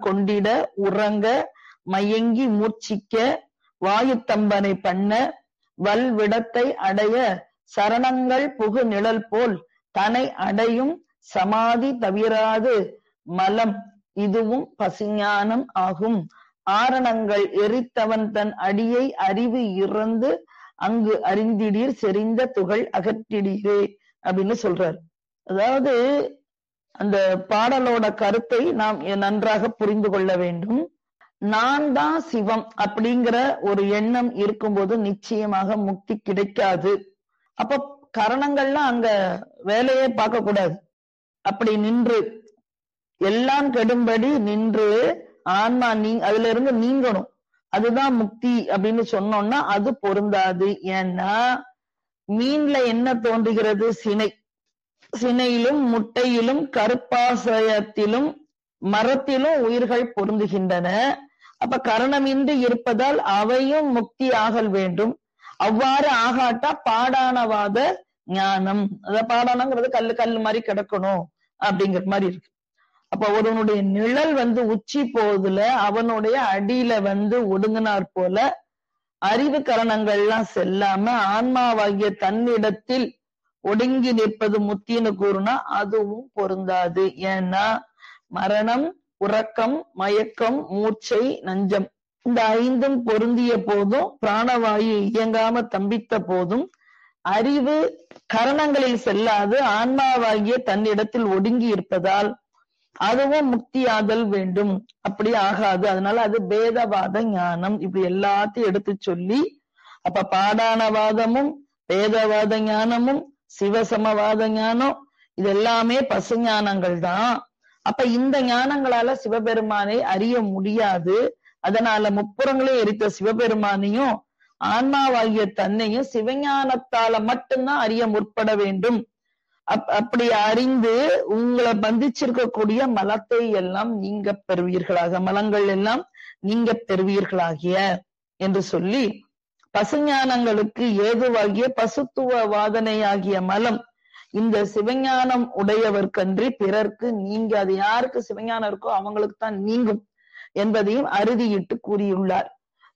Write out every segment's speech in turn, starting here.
கொண்டிட உறங்க மயங்கி மூர்ச்சிக்க வாயுத்தம்பனை பண்ண வல்விடத்தை அடைய சரணங்கள் புகு நிழல் போல் தனை அடையும் சமாதி தவிராது மலம் இதுவும் பசிஞானம் ஆகும் ஆரணங்கள் எரித்தவன் தன் அடியை அறிவு இறந்து அங்கு அறிந்திடீர் செறிந்த துகள் அகற்றிடீரே அப்படின்னு சொல்றார் அதாவது அந்த பாடலோட கருத்தை நாம் நன்றாக புரிந்து கொள்ள வேண்டும் நான் தான் சிவம் அப்படிங்கிற ஒரு எண்ணம் இருக்கும்போது நிச்சயமாக முக்தி கிடைக்காது அப்ப கரணங்கள்லாம் அங்க வேலையே பார்க்க கூடாது அப்படி நின்று எல்லாம் கெடும்படி நின்று ஆன்மா நீ அதுல இருந்து நீங்கணும் அதுதான் முக்தி அப்படின்னு சொன்னோம்னா அது பொருந்தாது ஏன்னா மீன்ல என்ன தோன்றுகிறது சினை சினையிலும் முட்டையிலும் கருப்பாசயத்திலும் மரத்திலும் உயிர்கள் பொருந்துகின்றன அப்ப கரணமின்றி இருப்பதால் அவையும் முக்தி ஆகல் வேண்டும் அவ்வாறு ஆகாட்டா பாடானவாத ஞானம் அத பாடானங்கிறது கல்லு கல்லு மாதிரி கிடக்கணும் அப்படிங்கிற மாதிரி இருக்கு அப்ப ஒருவனுடைய நிழல் வந்து உச்சி போகுதுல அவனுடைய அடியில வந்து ஒடுங்கினார் போல அறிவு கரணங்கள்லாம் செல்லாம ஆன்மாவாகிய தன்னிடத்தில் ஒடுங்கி நிற்பது முத்தின்னு கூறுனா அதுவும் பொருந்தாது ஏன்னா மரணம் உறக்கம் மயக்கம் மூச்சை நஞ்சம் இந்த ஐந்தும் பொருந்திய போதும் பிராணவாயு இயங்காம தம்பித்த போதும் அறிவு கரணங்களில் செல்லாது ஆன்மாவாகிய தன்னிடத்தில் ஒடுங்கி இருப்பதால் அதுவும் முக்தியாதல் வேண்டும் அப்படி ஆகாது அதனால அது பேதவாத ஞானம் இப்படி எல்லாத்தையும் எடுத்து சொல்லி அப்ப பாடானவாதமும் பேதவாத ஞானமும் சிவசமவாத ஞானம் இது எல்லாமே பசு ஞானங்கள் தான் அப்ப இந்த ஞானங்களால சிவபெருமானை அறிய முடியாது அதனால முப்புறங்களே எரித்த சிவபெருமானையும் ஆன்மாவாகிய தன்னையும் சிவஞானத்தால மட்டும்தான் அறிய முற்பட வேண்டும் அப் அப்படி அறிந்து உங்களை பந்திச்சிருக்கக்கூடிய மலத்தை எல்லாம் நீங்க பெறுவீர்களாக மலங்கள் எல்லாம் நீங்க பெறுவீர்களாகிய என்று சொல்லி பசுஞானங்களுக்கு ஏதுவாகிய பசுத்துவ வாதனையாகிய மலம் இந்த சிவஞானம் உடையவர்க்கன்றி பிறர்க்கு நீங்க அது யாருக்கு சிவஞானம் இருக்கோ அவங்களுக்கு தான் நீங்கும் என்பதையும் அறுதியிட்டு கூறியுள்ளார்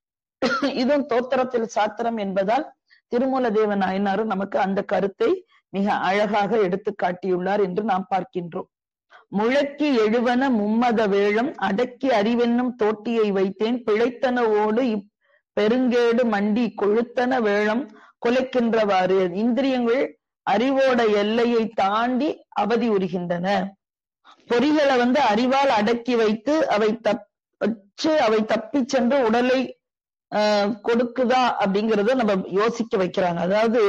இதுவும் தோத்திரத்தில் சாத்திரம் என்பதால் திருமூல தேவ நாயனாரும் நமக்கு அந்த கருத்தை மிக அழகாக எடுத்து காட்டியுள்ளார் என்று நாம் பார்க்கின்றோம் முழக்கி எழுவன மும்மத வேழம் அடக்கி அறிவென்னும் தோட்டியை வைத்தேன் பிழைத்தனவோடு இப் பெருங்கேடு மண்டி கொழுத்தன வேழம் குலைக்கின்றவாறு இந்திரியங்கள் அறிவோட எல்லையை தாண்டி அவதி உறுகின்றன பொறிகளை வந்து அறிவால் அடக்கி வைத்து அவை தப் வச்சு அவை தப்பி சென்று உடலை ஆஹ் கொடுக்குதா அப்படிங்கறத நம்ம யோசிக்க வைக்கிறாங்க அதாவது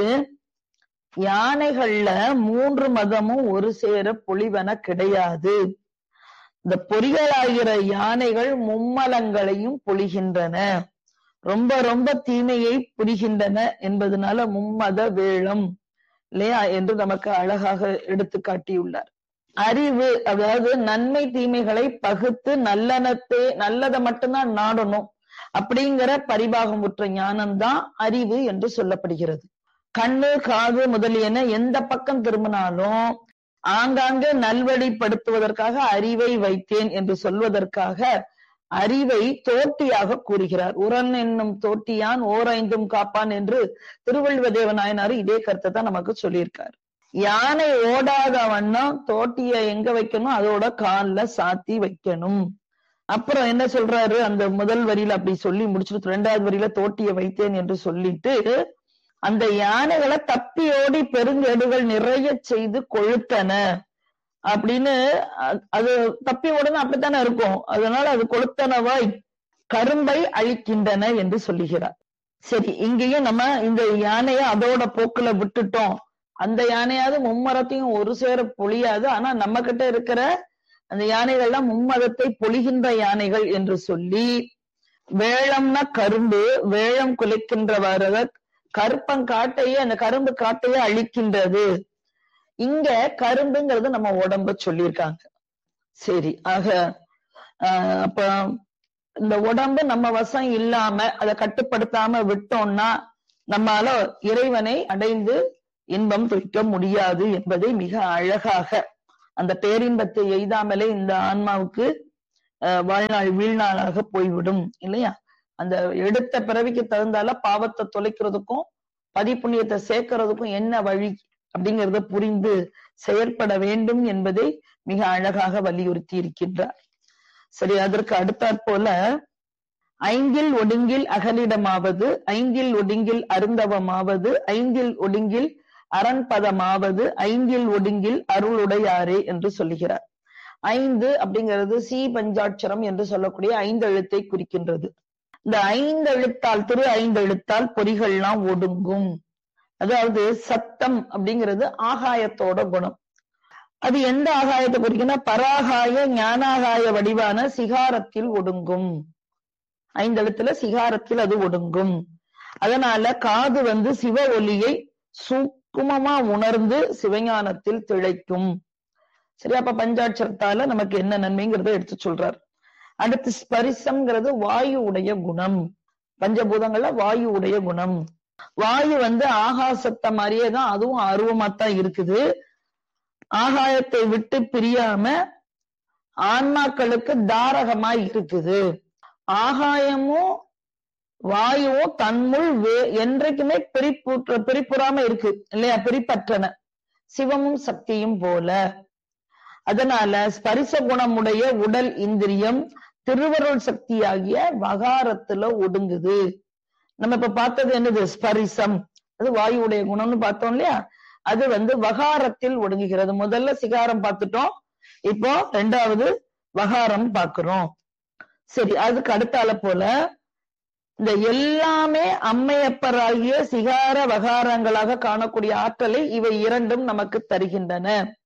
யானைகள்ல மூன்று மதமும் ஒரு சேர பொலிவன கிடையாது இந்த பொறிகளாகிற யானைகள் மும்மலங்களையும் பொழிகின்றன ரொம்ப ரொம்ப தீமையை புரிகின்றன என்பதனால மும்மத வேளம் இல்லையா என்று நமக்கு அழகாக எடுத்து காட்டியுள்ளார் அறிவு அதாவது நன்மை தீமைகளை பகுத்து நல்லனத்தை நல்லதை மட்டும்தான் நாடணும் அப்படிங்கிற பரிபாகமுற்ற ஞானம்தான் அறிவு என்று சொல்லப்படுகிறது கண்ணு காது முதலியன எந்த பக்கம் திரும்பினாலும் ஆங்காங்கே நல்வழிப்படுத்துவதற்காக அறிவை வைத்தேன் என்று சொல்வதற்காக அறிவை தோட்டியாக கூறுகிறார் உரன் என்னும் தோட்டியான் ஓர் ஐந்தும் காப்பான் என்று திருவள்ளுவதேவ நாயனார் இதே கருத்தை தான் நமக்கு சொல்லியிருக்காரு யானை ஓடாத வண்ணம் தோட்டிய எங்க வைக்கணும் அதோட கால்ல சாத்தி வைக்கணும் அப்புறம் என்ன சொல்றாரு அந்த முதல் வரியில அப்படி சொல்லி முடிச்சுட்டு ரெண்டாவது வரியில தோட்டிய வைத்தேன் என்று சொல்லிட்டு அந்த யானைகளை தப்பி ஓடி பெருங்கேடுகள் நிறைய செய்து கொழுத்தன அப்படின்னு அது தப்பி ஓடுனா அப்படித்தானே இருக்கும் அதனால அது கொளுத்தனவாய் கரும்பை அழிக்கின்றன என்று சொல்லுகிறார் சரி இங்கேயும் நம்ம இந்த யானைய அதோட போக்குல விட்டுட்டோம் அந்த யானையாவது மும்மரத்தையும் ஒரு சேர பொழியாது ஆனா நம்ம கிட்ட இருக்கிற அந்த யானைகள்லாம் மும்மதத்தை பொழிகின்ற யானைகள் என்று சொல்லி வேளம்னா கரும்பு வேளம் குலைக்கின்றவாறு கருப்பங்காட்டையே அந்த கரும்பு காட்டையே அழிக்கின்றது இங்க கரும்புங்கிறது நம்ம உடம்ப சொல்லியிருக்காங்க சரி ஆக ஆஹ் அப்ப இந்த உடம்பு நம்ம வசம் இல்லாம அதை கட்டுப்படுத்தாம விட்டோம்னா நம்மால இறைவனை அடைந்து இன்பம் துய்க்க முடியாது என்பதை மிக அழகாக அந்த பேரின்பத்தை எய்தாமலே இந்த ஆன்மாவுக்கு அஹ், வாழ்நாள் வீழ்நாளாக போய்விடும் இல்லையா அந்த எடுத்த பிறவிக்கு தகுந்தால பாவத்தை தொலைக்கிறதுக்கும் பதிப்புண்ணியத்தை சேர்க்கறதுக்கும் என்ன வழி அப்படிங்கறத புரிந்து செயற்பட வேண்டும் என்பதை மிக அழகாக வலியுறுத்தி இருக்கின்றார் சரி அதற்கு அடுத்தாற் போல ஐந்தில் ஒடுங்கில் அகலிடமாவது ஐந்தில் ஒடுங்கில் அருந்தவமாவது ஐந்தில் ஒடுங்கில் அரண்பதமாவது ஐந்தில் ஒடுங்கில் அருளுடையாரே என்று சொல்லுகிறார் ஐந்து அப்படிங்கிறது சி பஞ்சாட்சரம் என்று சொல்லக்கூடிய ஐந்து எழுத்தை குறிக்கின்றது இந்த ஐந்து எழுத்தால் திரு ஐந்து எழுத்தால் பொறிகள்லாம் ஒடுங்கும் அதாவது சத்தம் அப்படிங்கிறது ஆகாயத்தோட குணம் அது எந்த ஆகாயத்தை குறிக்குன்னா பராகாய ஞானாகாய வடிவான சிகாரத்தில் ஒடுங்கும் ஐந்தெழுத்துல சிகாரத்தில் அது ஒடுங்கும் அதனால காது வந்து சிவ ஒலியை சூக்குமமா உணர்ந்து சிவஞானத்தில் திளைக்கும் சரி அப்ப பஞ்சாட்சரத்தால நமக்கு என்ன நன்மைங்கிறத எடுத்து சொல்றார் அடுத்து ஸ்பரிசம்ங்கிறது வாயு உடைய குணம் பஞ்சபூதங்கள்ல வாயு உடைய குணம் வாயு வந்து ஆகாசத்தை மாதிரியே தான் அதுவும் அருவமா தான் இருக்குது ஆகாயத்தை விட்டு பிரியாம ஆன்மாக்களுக்கு தாரகமா இருக்குது ஆகாயமும் வாயுவும் தன்னுள் வே என்றைக்குமே பிரிப்புற்ற பிரிப்புறாம இருக்கு இல்லையா பிரிப்பற்றன சிவமும் சக்தியும் போல அதனால ஸ்பரிச குணமுடைய உடல் இந்திரியம் திருவருள் சக்தியாகிய வகாரத்துல ஒடுங்குது நம்ம இப்ப பார்த்தது என்னது ஸ்பரிசம் அது வாயுடைய குணம்னு பார்த்தோம் இல்லையா அது வந்து வகாரத்தில் ஒடுங்குகிறது முதல்ல சிகாரம் பார்த்துட்டோம் இப்போ ரெண்டாவது வகாரம் பார்க்கிறோம் சரி அதுக்கு அடுத்தால போல இந்த எல்லாமே அம்மையப்பராகிய சிகார வகாரங்களாக காணக்கூடிய ஆற்றலை இவை இரண்டும் நமக்கு தருகின்றன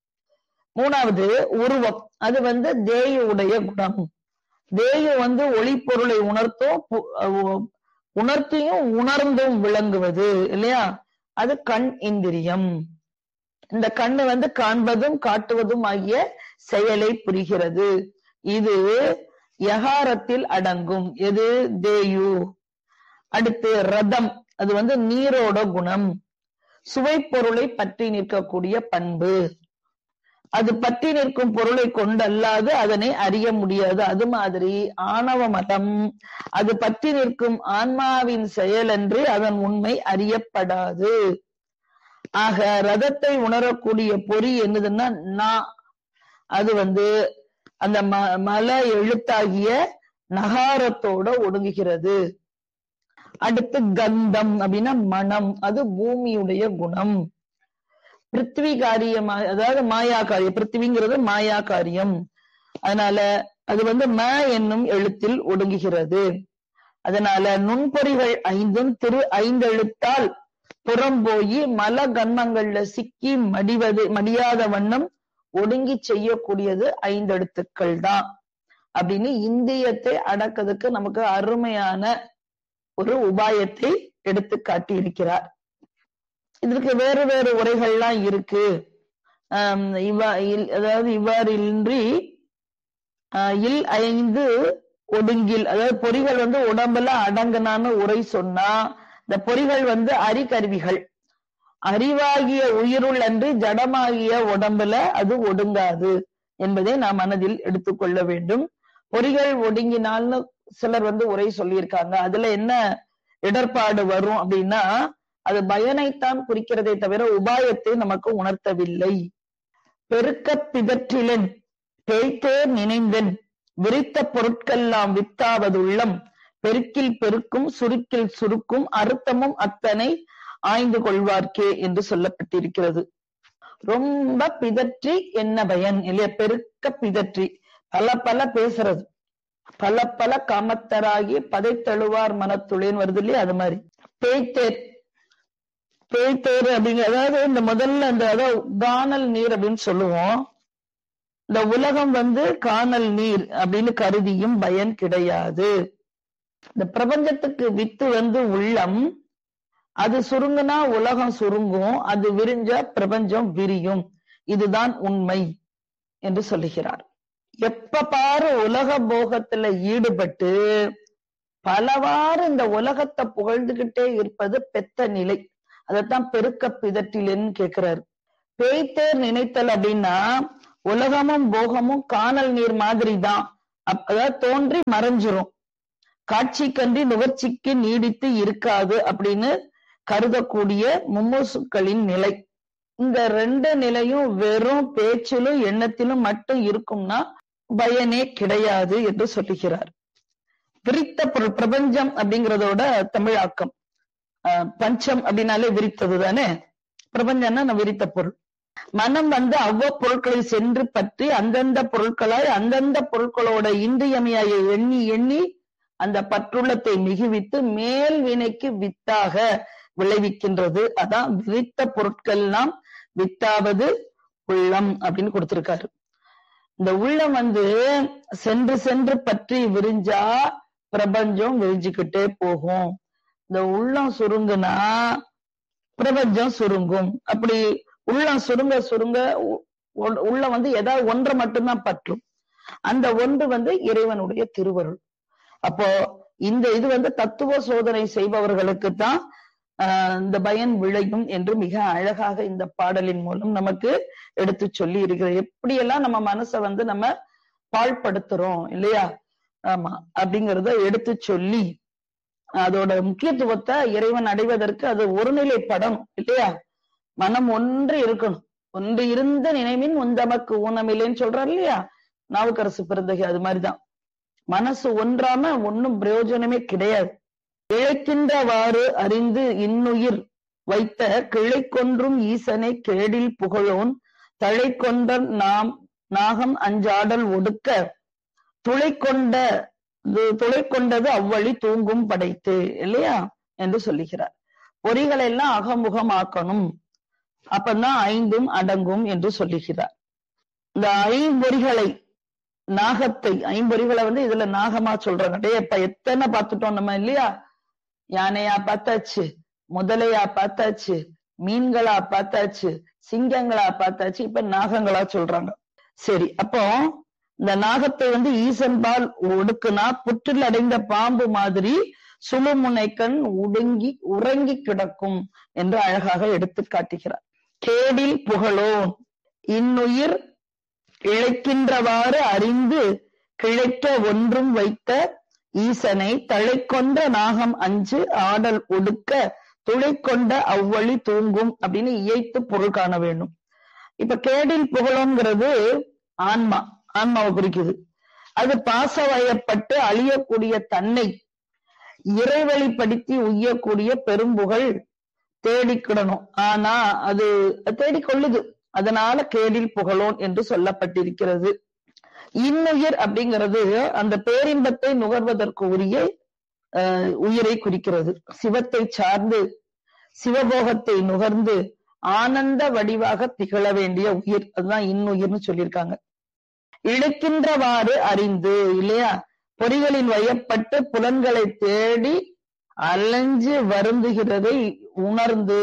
மூணாவது உருவம் அது வந்து தேயுடைய குணம் தேயு வந்து ஒளிப்பொருளை உணர்த்தும் பு- அஹ் உணர்த்தியும் உணர்ந்தும் விளங்குவது இல்லையா அது கண் இந்திரியம் இந்த கண்ணு வந்து காண்பதும் காட்டுவதும் ஆகிய செயலை புரிகிறது இது யகாரத்தில் அடங்கும் எது தேயு அடுத்து ரதம் அது வந்து நீரோட குணம் சுவைப்பொருளை பற்றி நிற்கக்கூடிய பண்பு அது பற்றி நிற்கும் பொருளை கொண்டல்லாது அதனை அறிய முடியாது அது மாதிரி ஆணவ மதம் அது பற்றி நிற்கும் ஆன்மாவின் செயலன்று அதன் உண்மை அறியப்படாது ஆக ரதத்தை உணரக்கூடிய பொறி என்னதுன்னா நா அது வந்து அந்த ம மல எழுத்தாகிய நகாரத்தோட ஒடுங்குகிறது அடுத்து கந்தம் அப்படின்னா மனம் அது பூமியுடைய குணம் பிருத்திவி காரியமா அதாவது மாயா காரியம் பிருத்திவிங்கிறது மாயா காரியம் அதனால அது வந்து ம என்னும் எழுத்தில் ஒடுங்குகிறது அதனால நுண்பொறிகள் ஐந்தும் திரு ஐந்தெழுத்தால் புறம்போயி மல கன்மங்கள்ல சிக்கி மடிவது மடியாத வண்ணம் ஒடுங்கி செய்யக்கூடியது ஐந்தெழுத்துக்கள் தான் அப்படின்னு இந்தியத்தை அடக்கிறதுக்கு நமக்கு அருமையான ஒரு உபாயத்தை எடுத்து காட்டி இருக்கிறார் இதற்கு வேறு வேறு உரைகள்லாம் இருக்கு ஆம், இவ்வா இல்- அதாவது இவ்வாறு இன்றி ஆஹ், இல் ஐந்து ஒடுங்கில் அதாவது பொறிகள் வந்து உடம்புல அடங்குனான்னு உரை சொன்னா இந்த பொறிகள் வந்து அறிகருவிகள் அறிவாகிய உயிருள் அன்று ஜடமாகிய உடம்புல அது ஒடுங்காது என்பதை நாம் மனதில் எடுத்துக்கொள்ள வேண்டும் பொறிகள் ஒடுங்கினால்னு சிலர் வந்து உரை சொல்லியிருக்காங்க அதுல என்ன இடர்பாடு வரும் அப்படின்னா அது பயனைத்தான் குறிக்கிறதே தவிர உபாயத்தை நமக்கு உணர்த்தவில்லை பெருக்க பிதற்றிலன் பேய்த்தேர் நினைந்தன் விரித்த பொருட்கெல்லாம் வித்தாவதுள்ளம் பெருக்கில் பெருக்கும் சுருக்கில் சுருக்கும் அறுத்தமும் அத்தனை ஆய்ந்து கொள்வார்க்கே என்று சொல்லப்பட்டிருக்கிறது ரொம்ப பிதற்றி என்ன பயன் இல்லையா பெருக்க பிதற்றி பல பல பேசுறது பல பல காமத்தராகி பதைத்தழுவார் மனத்துளேன்னு வருது இல்லையா அது மாதிரி பேய்த்தேர் பேய்த்தேர் அப்படிங்க அதாவது இந்த முதல்ல இந்த அதாவது காணல் நீர் அப்படின்னு சொல்லுவோம் இந்த உலகம் வந்து காணல் நீர் அப்படின்னு கருதியும் பயன் கிடையாது இந்த பிரபஞ்சத்துக்கு வித்து வந்து உள்ளம் அது சுருங்குனா உலகம் சுருங்கும் அது விரிஞ்ச பிரபஞ்சம் விரியும் இதுதான் உண்மை என்று சொல்லுகிறார் எப்ப பாரு உலக போகத்துல ஈடுபட்டு பலவாறு இந்த உலகத்தை புகழ்ந்துகிட்டே இருப்பது பெத்த நிலை அதைத்தான் பெருக்க பிதற்றிலன்னு கேக்குறாரு பேய்த்தேர் நினைத்தல் அப்படின்னா உலகமும் போகமும் காணல் நீர் மாதிரி தான் அப்- அதாவது தோன்றி மறைஞ்சிரும் காட்சிக்கன்றி நுகர்ச்சிக்கு நீடித்து இருக்காது அப்படின்னு கருதக்கூடிய மும்மூசுக்களின் நிலை இந்த ரெண்டு நிலையும் வெறும் பேச்சிலும் எண்ணத்திலும் மட்டும் இருக்கும்னா பயனே கிடையாது என்று சொல்லுகிறார் விரித்த பொருள் பிரபஞ்சம் அப்படிங்கறதோட தமிழாக்கம் அஹ், பஞ்சம் அப்படின்னாலே விரித்தது தானே பிரபஞ்சம்னா நான் விரித்த பொருள் மனம் வந்து அவ்வப்பொருட்களை சென்று பற்றி அந்தந்த பொருட்களாய் அந்தந்த பொருட்களோட இன்றியமையாய எண்ணி எண்ணி அந்த பற்றுள்ளத்தை மிகுவித்து மேல் வினைக்கு வித்தாக விளைவிக்கின்றது அதான் விரித்த பொருட்கள்லாம் வித்தாவது உள்ளம் அப்படின்னு கொடுத்திருக்காரு இந்த உள்ளம் வந்து சென்று சென்று பற்றி விரிஞ்சா பிரபஞ்சம் விரிஞ்சுக்கிட்டே போகும் இந்த உள்ளம் சுருங்குனா பிரபஞ்சம் சுருங்கும் அப்படி உள்ளம் சுருங்க சுருங்க உ- உ- உள்ள வந்து ஏதாவது ஒன்றை மட்டும்தான் பற்றும் அந்த ஒன்று வந்து இறைவனுடைய திருவருள் அப்போ இந்த இது வந்து தத்துவ சோதனை செய்பவர்களுக்கு தான் ஆஹ் இந்த பயன் விளையும் என்று மிக அழகாக இந்த பாடலின் மூலம் நமக்கு எடுத்து சொல்லி இருக்கிறது எப்படியெல்லாம் நம்ம மனசை வந்து நம்ம பாழ்படுத்துறோம் இல்லையா ஆமா அப்படிங்கறத எடுத்து சொல்லி அதோட முக்கியத்துவத்தை இறைவன் அடைவதற்கு அது ஒருநிலைப்படணும் இல்லையா மனம் ஒன்று இருக்கணும் ஒன்று இருந்த நினைவின் உந்தமக்கு ஊனமில்லைன்னு சொல்றாரு இல்லையா நாவுக்கரசு பிறந்தகை அது மாதிரிதான் மனசு ஒன்றாம ஒன்னும் பிரயோஜனமே கிடையாது இழைக்கின்றவாறு அறிந்து இன்னுயிர் வைத்த கிளை கொன்றும் ஈசனை கேடில் புகழோன் தழை கொண்ட நாம் நாகம் அஞ்சாடல் ஒடுக்க துளை கொண்ட துளை கொண்டது அவ்வழி தூங்கும் படைத்து இல்லையா என்று சொல்லுகிறார் பொறிகளை எல்லாம் அகமுகமாக்கணும் அப்பதான் ஐந்தும் அடங்கும் என்று சொல்லுகிறார் இந்த ஐம்பொறிகளை நாகத்தை ஐம்பொறிகளை வந்து இதுல நாகமா சொல்றாங்க டேய் அப்ப எத்தனை பார்த்துட்டோம் நம்ம இல்லையா யானையா பார்த்தாச்சு முதலையா பார்த்தாச்சு மீன்களா பார்த்தாச்சு சிங்கங்களா பார்த்தாச்சு இப்ப நாகங்களா சொல்றாங்க சரி அப்போ இந்த நாகத்தை வந்து ஈசன் பால் ஒடுக்குனா புற்றில் அடைந்த பாம்பு மாதிரி சுழுமுனைக்கண் உடுங்கி உறங்கி கிடக்கும் என்று அழகாக எடுத்து காட்டுகிறார் கேடில் புகழோன் இன்னுயிர் இழைக்கின்றவாறு அறிந்து கிழைக்க ஒன்றும் வைத்த ஈசனை தழை கொண்ட நாகம் அஞ்சு ஆடல் ஒடுக்க துளை கொண்ட அவ்வழி தூங்கும் அப்படின்னு இயைத்து பொருள் காண வேண்டும் இப்ப கேடில் புகழோங்கிறது ஆன்மா ஆன்மாவை குறிக்குது அது பாசவயப்பட்டு அழியக்கூடிய தன்னை இறைவழிப்படுத்தி உய்யக்கூடிய பெரும்புகழ் தேடிக்கிடணும் ஆனா அது தேடிக்கொள்ளுது அதனால கேடில் புகழோன் என்று சொல்லப்பட்டிருக்கிறது இன்னுயிர் அப்படிங்கிறது அந்த பேரின்பத்தை நுகர்வதற்கு உரிய அஹ், உயிரை குறிக்கிறது சிவத்தை சார்ந்து சிவபோகத்தை நுகர்ந்து ஆனந்த வடிவாக திகழ வேண்டிய உயிர் அதுதான் இன்னுயிர்னு சொல்லியிருக்காங்க இழுக்கின்றவாறு அறிந்து இல்லையா பொறிகளில் வயப்பட்டு புலன்களை தேடி அலைஞ்சு வருந்துகிறதை உணர்ந்து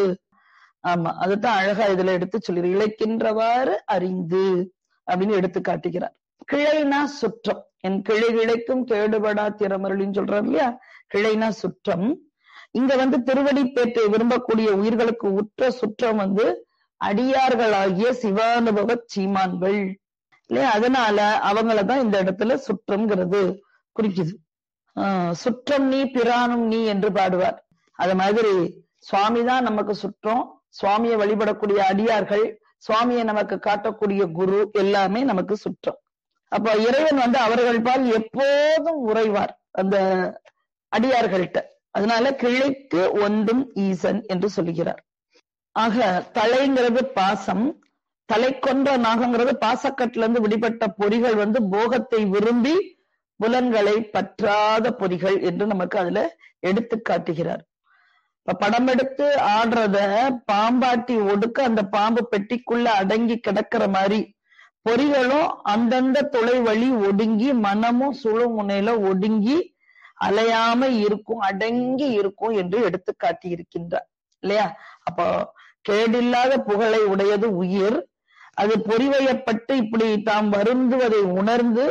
ஆமா அதுதான் அழகா இதுல எடுத்து சொல்லி இழைக்கின்றவாறு அறிந்து அப்படின்னு எடுத்து காட்டுகிறார் கிளைனா சுற்றம் என் கிளை கிளைக்கும் கேடுபடா திறமருளின்னு சொல்றாரு இல்லையா கிளைனா சுற்றம் இங்க வந்து திருவடிப்பேற்றை விரும்பக்கூடிய உயிர்களுக்கு உற்ற சுற்றம் வந்து அடியார்களாகிய சிவானுபவ சீமான்கள் இல்லையா அதனால அவங்களதான் இந்த இடத்துல சுற்றம்ங்கிறது குறிக்குது ஆஹ் சுற்றம் நீ பிரானும் நீ என்று பாடுவார் அது மாதிரி சுவாமி தான் நமக்கு சுற்றம் சுவாமியை வழிபடக்கூடிய அடியார்கள் சுவாமியை நமக்கு காட்டக்கூடிய குரு எல்லாமே நமக்கு சுற்றம் அப்ப இறைவன் வந்து அவர்கள் பால் எப்போதும் உறைவார் அந்த அடியார்கள்ட்ட அதனால கிளைக்கு ஒன்றும் ஈசன் என்று சொல்லுகிறார் ஆக தலைங்கிறது பாசம் தலை கொன்ற நாகங்கிறது பாசக்கட்டுல இருந்து விடுபட்ட பொறிகள் வந்து போகத்தை விரும்பி புலன்களை பற்றாத பொறிகள் என்று நமக்கு அதுல எடுத்து காட்டுகிறார் இப்ப படம் எடுத்து ஆடுறத பாம்பாட்டி ஒடுக்க அந்த பாம்பு பெட்டிக்குள்ள அடங்கி கிடக்கிற மாதிரி பொறிகளும் அந்தந்த துளை வழி ஒடுங்கி மனமும் சுழு முனையில ஒடுங்கி அலையாம இருக்கும் அடங்கி இருக்கும் என்று எடுத்து காட்டியிருக்கின்றார் இல்லையா அப்போ கேடில்லாத புகழை உடையது உயிர் அது பொறிவையப்பட்டு இப்படி தாம் வருந்துவதை உணர்ந்து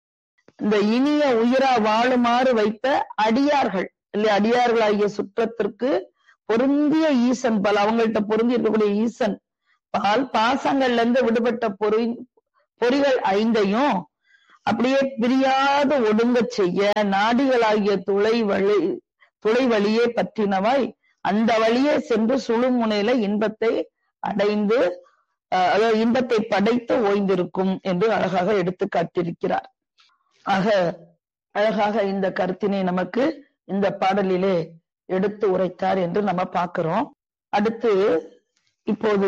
இந்த இனிய உயிரா வாழுமாறு வைத்த அடியார்கள் இல்லை அடியார்களாகிய சுற்றத்திற்கு பொருந்திய ஈசன் பால் அவங்கள்ட்ட பொருந்தி இருக்கக்கூடிய ஈசன் பால் பாசங்கள்ல இருந்து விடுபட்ட பொறி பொறிகள் ஐந்தையும் அப்படியே பிரியாது ஒடுங்க செய்ய நாடிகளாகிய துளை வழி துளை வழியே பற்றினவாய் அந்த வழியே சென்று சுழுமுனையில இன்பத்தை அடைந்து அஹ், அதாவது இன்பத்தை படைத்து ஓய்ந்திருக்கும் என்று அழகாக எடுத்து காட்டியிருக்கிறார் ஆக அழகாக இந்த கருத்தினை நமக்கு இந்த பாடலிலே எடுத்து உரைத்தார் என்று நம்ம பார்க்கிறோம் அடுத்து இப்போது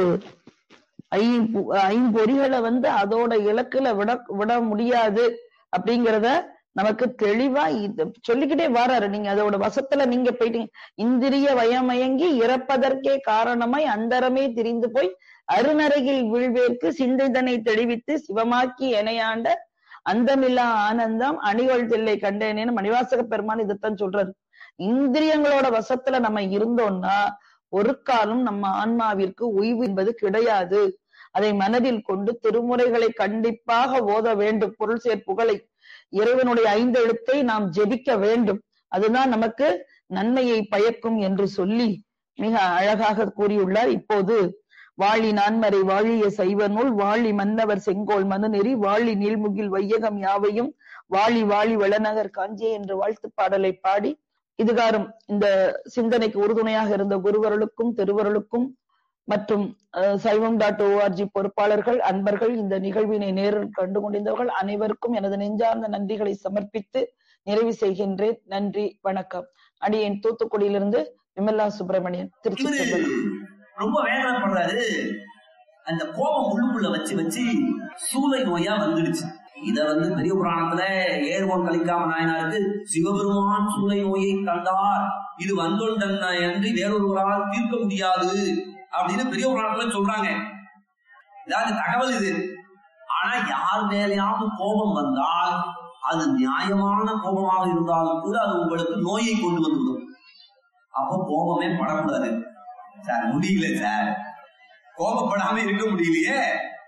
ஐம்பொ ஐம்பொறிகளை வந்து அதோட இலக்குல விட விட முடியாது அப்படிங்கிறத நமக்கு தெளிவா இது சொல்லிக்கிட்டே வராரு நீங்க அதோட வசத்துல நீங்க போயிட்டீங்க இந்திரிய வயமயங்கி இறப்பதற்கே காரணமாய் அந்தரமே திரிந்து போய் அருநரையில் வீழ்வேற்கு சிந்தைதனை தெளிவித்து சிவமாக்கி எனையாண்ட அந்தமில்லா ஆனந்தம் அணிகள் தில்லை கண்டேனேன்னு மணிவாசக பெருமான் இதைத்தான் சொல்றாரு இந்திரியங்களோட வசத்துல நம்ம இருந்தோம்னா ஒரு காலம் நம்ம ஆன்மாவிற்கு ஓய்வு என்பது கிடையாது அதை மனதில் கொண்டு திருமுறைகளை கண்டிப்பாக ஓத வேண்டும் பொருள் சேர்ப்புகளை இறைவனுடைய ஐந்து எழுத்தை நாம் ஜெபிக்க வேண்டும் அதுதான் நமக்கு நன்மையை பயக்கும் என்று சொல்லி மிக அழகாக கூறியுள்ளார் இப்போது வாழி நான்மறை வாழிய சைவ நூல் வாழி மன்னவர் செங்கோல் மனுநெறி வாழி நீள்முகில் வையகம் யாவையும் வாழி வாழி வளநகர் காஞ்சி என்ற வாழ்த்து பாடலை பாடி இதுகாரும் இந்த சிந்தனைக்கு உறுதுணையாக இருந்த குருவர்களுக்கும் திருவருளுக்கும் மற்றும் அஹ், சைவம் டாட் ஓஆர்ஜி பொறுப்பாளர்கள் அன்பர்கள் இந்த நிகழ்வினை நேரில் கண்டு கொண்டிருந்தவர்கள் அனைவருக்கும் எனது நெஞ்சார்ந்த நன்றிகளை சமர்ப்பித்து நிறைவு செய்கின்றேன் நன்றி வணக்கம் அடியேன் தூத்துக்குடியிலிருந்து விமலா சுப்பிரமணியன் திருச்சி இவரு ரொம்ப வேதனைப்படுறாரு அந்த கோபம் உள்ளுக்குள்ள வச்சு வச்சு சூளை நோயா வந்துடுச்சு இத வந்து பெரிய புராணத்துல ஏர்வோன் கலிக்காம நாயனாருக்கு சிவபெருமான் சூளை நோயை கண்டார் இது வந்தொண்டன் என்று வேறொருவரால் தீர்க்க முடியாது அப்படின்னு பெரிய புராணத்துல சொல்றாங்க இதாவது தகவல் இது ஆனா யார் மேலேயாவது கோபம் வந்தால் அது நியாயமான கோபமாக இருந்தாலும் கூட அது உங்களுக்கு நோயை கொண்டு வந்துவிடும் அப்போ கோபமே படக்கூடாது சார் முடியல சார் கோபப்படாம இருக்க முடியலையே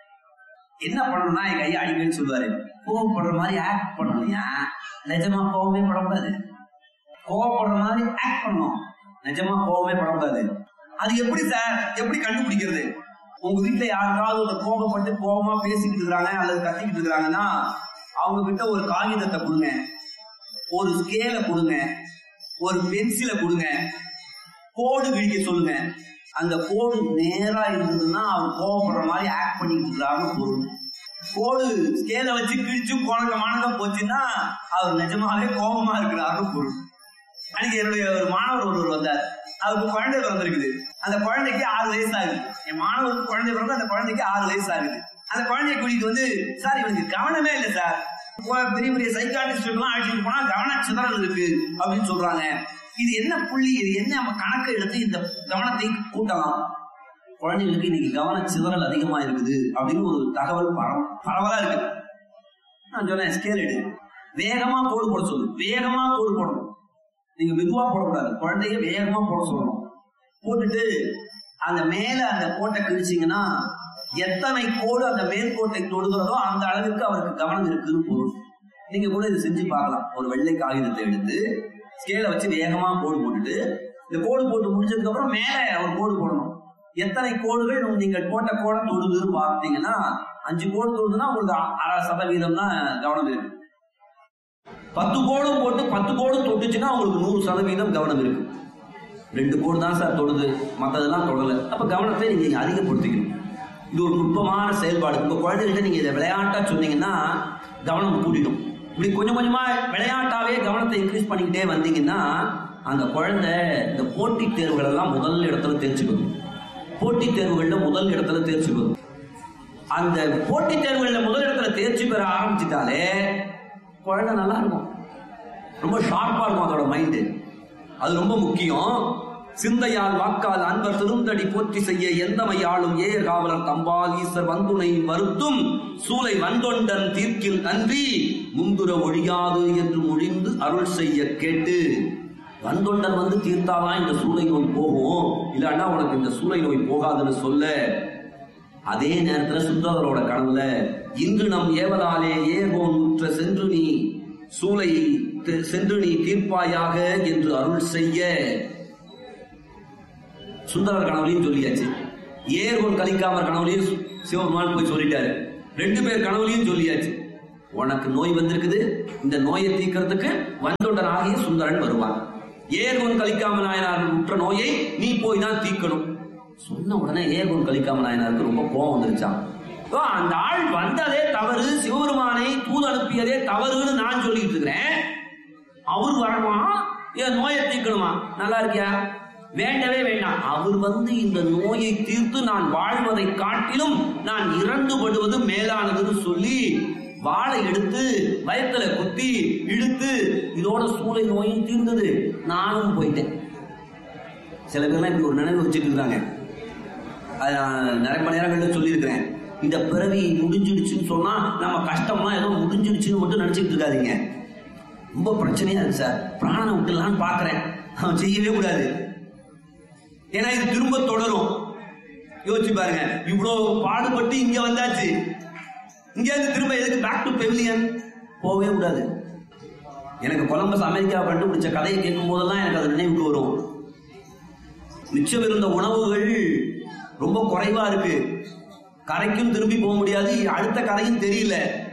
என்ன பண்ணணும்னா எங்க ஐயா அடிக்கடி சொல்லுவாரு கோபப்படுற மாதிரி ஆக்ட் பண்ணணும் ஏன் நிஜமா கோபமே படக்கூடாது கோபப்படுற மாதிரி ஆக்ட் பண்ணணும் நிஜமா கோபமே படக்கூடாது அது எப்படி சார் எப்படி கண்டுபிடிக்கிறது உங்க வீட்டுல யாருக்காவது ஒரு கோபப்பட்டு கோபமா பேசிக்கிட்டு இருக்கிறாங்க அல்லது கத்திக்கிட்டு இருக்கிறாங்கன்னா அவங்க கிட்ட ஒரு காகிதத்தை கொடுங்க ஒரு ஸ்கேல கொடுங்க ஒரு பென்சிலை கொடுங்க கோடு கிழிக்க சொல்லுங்க அந்த கோடு நேரா இருந்ததுன்னா அவர் கோவப்படுற மாதிரி ஆக்ட் பண்ணிட்டு இருக்கிறாருன்னு பொருள் கோடு ஸ்கேல வச்சு கிழிச்சு குழந்தை மானதம் போச்சுன்னா அவர் நிஜமாவே கோபமா இருக்கிறாருன்னு பொருள் அன்னைக்கு என்னுடைய ஒரு மாணவர் ஒருவர் வந்தார் அவருக்கு குழந்தை பிறந்திருக்குது அந்த குழந்தைக்கு ஆறு வயசு ஆகுது என் மாணவருக்கு குழந்தை பிறந்து அந்த குழந்தைக்கு ஆறு வயசு ஆகுது அந்த குழந்தைய கூட்டிட்டு வந்து சார் இவனுக்கு கவனமே இல்லை சார் கொ- பெரிய பெரிய சைக்காட்டிஸ்ட் எல்லாம் அழைச்சிட்டு போனா கவன சிதறல் இருக்கு அப்படின்னு சொல்றாங்க இது என்ன புள்ளி இது என்ன நம்ம கணக்கு எடுத்து இந்த கவனத்தை கூட்டலாம் குழந்தைகளுக்கு இன்னைக்கு கவன சிதறல் அதிகமா இருக்குது அப்படின்னு ஒரு தகவல் பரவ பரவலா இருக்கு நான் சொன்னேன் ஸ்கேல் எடு வேகமா கோடு போட சொல்லு வேகமா கோடு போடணும் நீங்க மெதுவா போடக்கூடாது குழந்தைய வேகமா போட சொல்லணும் போட்டுட்டு அந்த மேல அந்த கோட்டை கிழிச்சீங்கன்னா எத்தனை கோடு அந்த மேற்கோட்டை தொடுகிறதோ அந்த அளவுக்கு அவருக்கு கவனம் இருக்குன்னு பொருள் நீங்க கூட இதை செஞ்சு பார்க்கலாம் ஒரு வெள்ளை காகிதத்தை எடுத்து ஸ்கேலை வச்சு வேகமா கோடு போட்டுட்டு இந்த கோடு போட்டு முடிச்சதுக்கு அப்புறம் மேல ஒரு கோடு போடணும் எத்தனை கோடுகள் நீங்கள் போட்ட கோடை தொடுதுன்னு பார்த்தீங்கன்னா அஞ்சு கோடு தொடுதுன்னா உங்களுக்கு அ- அரை சதவீதம் தான் கவனம் இருக்கு பத்து கோடும் போட்டு பத்து கோடும் தொட்டுச்சுன்னா உங்களுக்கு நூறு சதவீதம் கவனம் இருக்கு ரெண்டு கோடு தான் சார் தொடுது மற்றதெல்லாம் தொடல அப்ப கவனத்தை நீங்க அதிகப்படுத்திக்கணும் இது ஒரு நுட்பமான செயல்பாடு உங்க குழந்தைகிட்ட நீங்க இதை விளையாட்டா சொன்னீங்கன்னா கவனம் கூட்டிடும் இப்படி கொஞ்சம் கொஞ்சமா விளையாட்டாவே கவனத்தை இன்க்ரீஸ் பண்ணிக்கிட்டே வந்தீங்கன்னா அந்த குழந்தை இந்த போட்டித் தேர்வுகள் எல்லாம் முதல் இடத்துல தேர்ச்சிக்கும் போட்டித் தேர்வுகள்ல முதல் இடத்துல தேர்ச்சிக்கும் அந்த போட்டித் தேர்வுகள்ல முதல் இடத்துல தேர்ச்சி பெற ஆரம்பிச்சிட்டாலே குழந்தை நல்லா இருக்கும் ரொம்ப ஷார்ப்பா இருக்கும் அதோட மைண்டு அது ரொம்ப முக்கியம் சிந்தையால் வாக்கால் அன்பர் திருந்தடி போற்றி செய்ய எந்தமையாளும் ஏர் காவலர் தம்பால் ஈசர் வந்துணை மறுத்தும் சூலை வந்தொண்டன் தீர்க்கில் நன்றி முந்துர ஒழியாது என்று மொழிந்து அருள் செய்ய கேட்டு வந்தொண்டன் வந்து தீர்த்தாதான் இந்த சூளை நோய் போகும் இல்லைன்னா உனக்கு இந்த சூளை நோய் போகாதுன்னு சொல்ல அதே நேரத்துல சுந்தரரோட கனவுல இன்று நம் ஏவலாலே ஏகோன் உற்ற சென்று நீ சூளை தெ- சென்று நீ தீர்ப்பாயாக என்று அருள் செய்ய சுந்தரர் கனவுலையும் சொல்லியாச்சு ஏர்கோன் கலிக்காமர் கனவுலையும் சு- சிவபெருமான் போய் சொல்லிட்டாரு ரெண்டு பேர் கனவுலையும் சொல்லியாச்சு உனக்கு நோய் வந்திருக்குது இந்த நோயை தீர்க்கறதுக்கு வந்தொண்டர் ஆகிய சுந்தரன் வருவான் ஏர்கொன் கலிக்காம நாயனார் உற்ற நோயை நீ போய் தான் தீர்க்கணும் சொன்ன உடனே ஏர்கொன் கலிக்காம நாயனாருக்கு ரொம்ப கோபம் வந்துருச்சான் ஓ, அந்த ஆள் வந்ததே தவறு சிவபெருமானை தூது அனுப்பியதே தவறுன்னு நான் சொல்லிட்டு இருக்கிறேன் அவர் வரணுமா என் நோயை தீர்க்கணுமா நல்லா இருக்கியா வேண்டவே வேண்டாம் அவர் வந்து இந்த நோயை தீர்த்து நான் வாழ்வதை காட்டிலும் நான் இறந்துபடுவது மேலானதுன்னு சொல்லி வாளை எடுத்து வயத்துல குத்தி இழுத்து இதோட சூளை நோயும் தீர்ந்தது நானும் போயிட்டேன் சில பேர்லாம் இப்படி ஒரு நினைவு வச்சுட்டு இருக்காங்க அது நான் நிறைய மணி நேரங்கள்ல சொல்லியிருக்கிறேன் இந்த பிறவி முடிஞ்சிடுச்சுன்னு சொன்னா நம்ம கஷ்டம்லாம் ஏதோ முடிஞ்சிடுச்சுன்னு மட்டும் நினைச்சிட்டு இருக்காதீங்க ரொம்ப பிரச்சனையா இருக்கு சார் பிராணனை விட்டுலான்னு பாக்குறேன் அவன் செய்யவே கூடாது ஏன்னா இது திரும்ப தொடரும் யோசிச்சு பாருங்க இவ்வளவு பாடுபட்டு இங்க வந்தாச்சு இங்க இருந்து திரும்ப எதுக்கு பேக் டு பெவிலியன் போகவே கூடாது எனக்கு கொலம்பஸ் அமெரிக்கா கண்டுபிடிச்ச கதையை கேட்கும் போதெல்லாம் எனக்கு அது நினைவுக்கு வரும் மிச்சம் இருந்த உணவுகள் ரொம்ப குறைவா இருக்கு கரைக்கும் திரும்பி போக முடியாது அடுத்த கரையும் தெரியல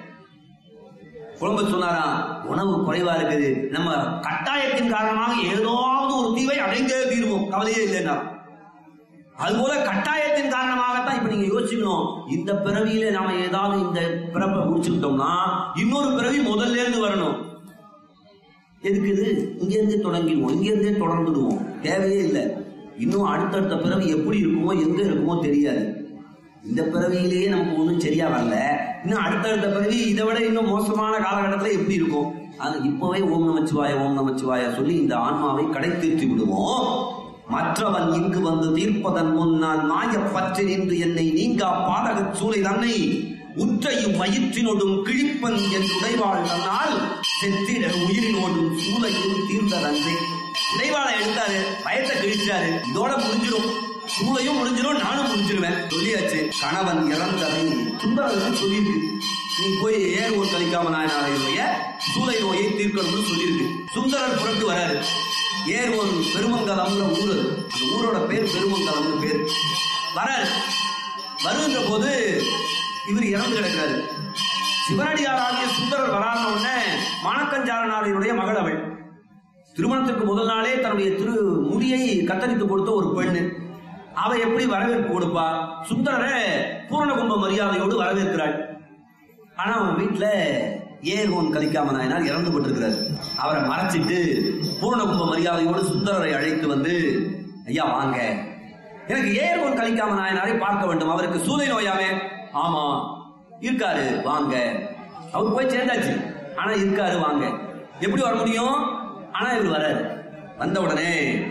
கொலம்பஸ் சொன்னாரா உணவு குறைவா இருக்குது நம்ம கட்டாயத்தின் காரணமாக ஏதாவது ஒரு தீவை அடைந்தே தீர்வோம் கவலையே இல்லைன்னா அதுபோல கட்டாயத்தின் காரணமாகத்தான் இப்ப நீங்க யோசிக்கணும் இந்த பிறவியில நாம ஏதாவது இந்த பிறப்பை முடிச்சுக்கிட்டோம்னா இன்னொரு பிறவி முதல்ல இருந்து வரணும் எதுக்கு இது இங்க இருந்தே தொடங்கிடுவோம் இங்க இருந்தே தொடர்ந்துடுவோம் தேவையே இல்லை இன்னும் அடுத்தடுத்த பிறவி எப்படி இருக்குமோ எங்க இருக்குமோ தெரியாது இந்த பிறவியிலேயே நமக்கு ஒன்றும் சரியா வரல இன்னும் அடுத்தடுத்த பிறவி இதை விட இன்னும் மோசமான காலகட்டத்தில் எப்படி இருக்கும் அது இப்பவே ஓம் நமச்சிவாய ஓம் நமச்சிவாய சொல்லி இந்த ஆன்மாவை கடை தீர்த்து விடுவோம் மற்றவன் இங்கு வந்து தீர்ப்பதன் முன் நான் மாயப்பற்று நின்று என்னை நீங்கா பாடகச் சூளை தன்னை உற்றையும் வயிற்றினோடும் கிழிப்பன் என் உடைவாள் தன்னால் செத்திட உயிரினோடும் சூளையும் தீர்ந்ததன்றே உடைவாளை எடுத்தாரு பயத்தை கிழிச்சாரு இதோட முடிஞ்சிடும் சூளையும் முடிஞ்சிடும் நானும் முடிஞ்சிருவேன் சொல்லியாச்சு கணவன் இறந்ததை சுந்தரன் சொல்லியிருக்கு நீ போய் ஏர் ஒரு கலிக்காம நாயனாரையுடைய சூளை நோயை தீர்க்கணும்னு சொல்லியிருக்கு சுந்தரர் புறத்து வராரு ஏர்வன் பெருமங்கலம்ங்கிற ஊர் அது. அந்த ஊரோட பேர் பெருமங்கலம்னு பேர் வராரு வருகின்ற போது இவர் இறந்து கிடக்கிறாரு சிவனடியாராகிய சுந்தரர் வரான உடனே மாணக்கஞ்சாரனாரியுடைய மகள் அவள் திருமணத்துக்கு முதல் நாளே தன்னுடைய திரு முடியை கத்தரித்து கொடுத்த ஒரு பெண்ணு அவ எப்படி வரவேற்பு கொடுப்பா சுந்தரரை பூரண கும்ப மரியாதையோடு வரவேற்கிறாள் ஆனா அவன் வீட்டுல ஏகோன் கலிக்காம நாயனார் இறந்து போட்டிருக்கிறார் அவரை மறைச்சிட்டு பூரண கும்ப மரியாதையோடு சுந்தரரை அழைத்து வந்து ஐயா வாங்க எனக்கு ஏகோன் கலிக்காம நாயனாரை பார்க்க வேண்டும் அவருக்கு சூதை நோயாமே ஆமா இருக்காரு வாங்க அவர் போய் சேர்ந்தாச்சு ஆனா இருக்காரு வாங்க எப்படி வர முடியும் ஆனா இவர் வராரு வந்த உடனே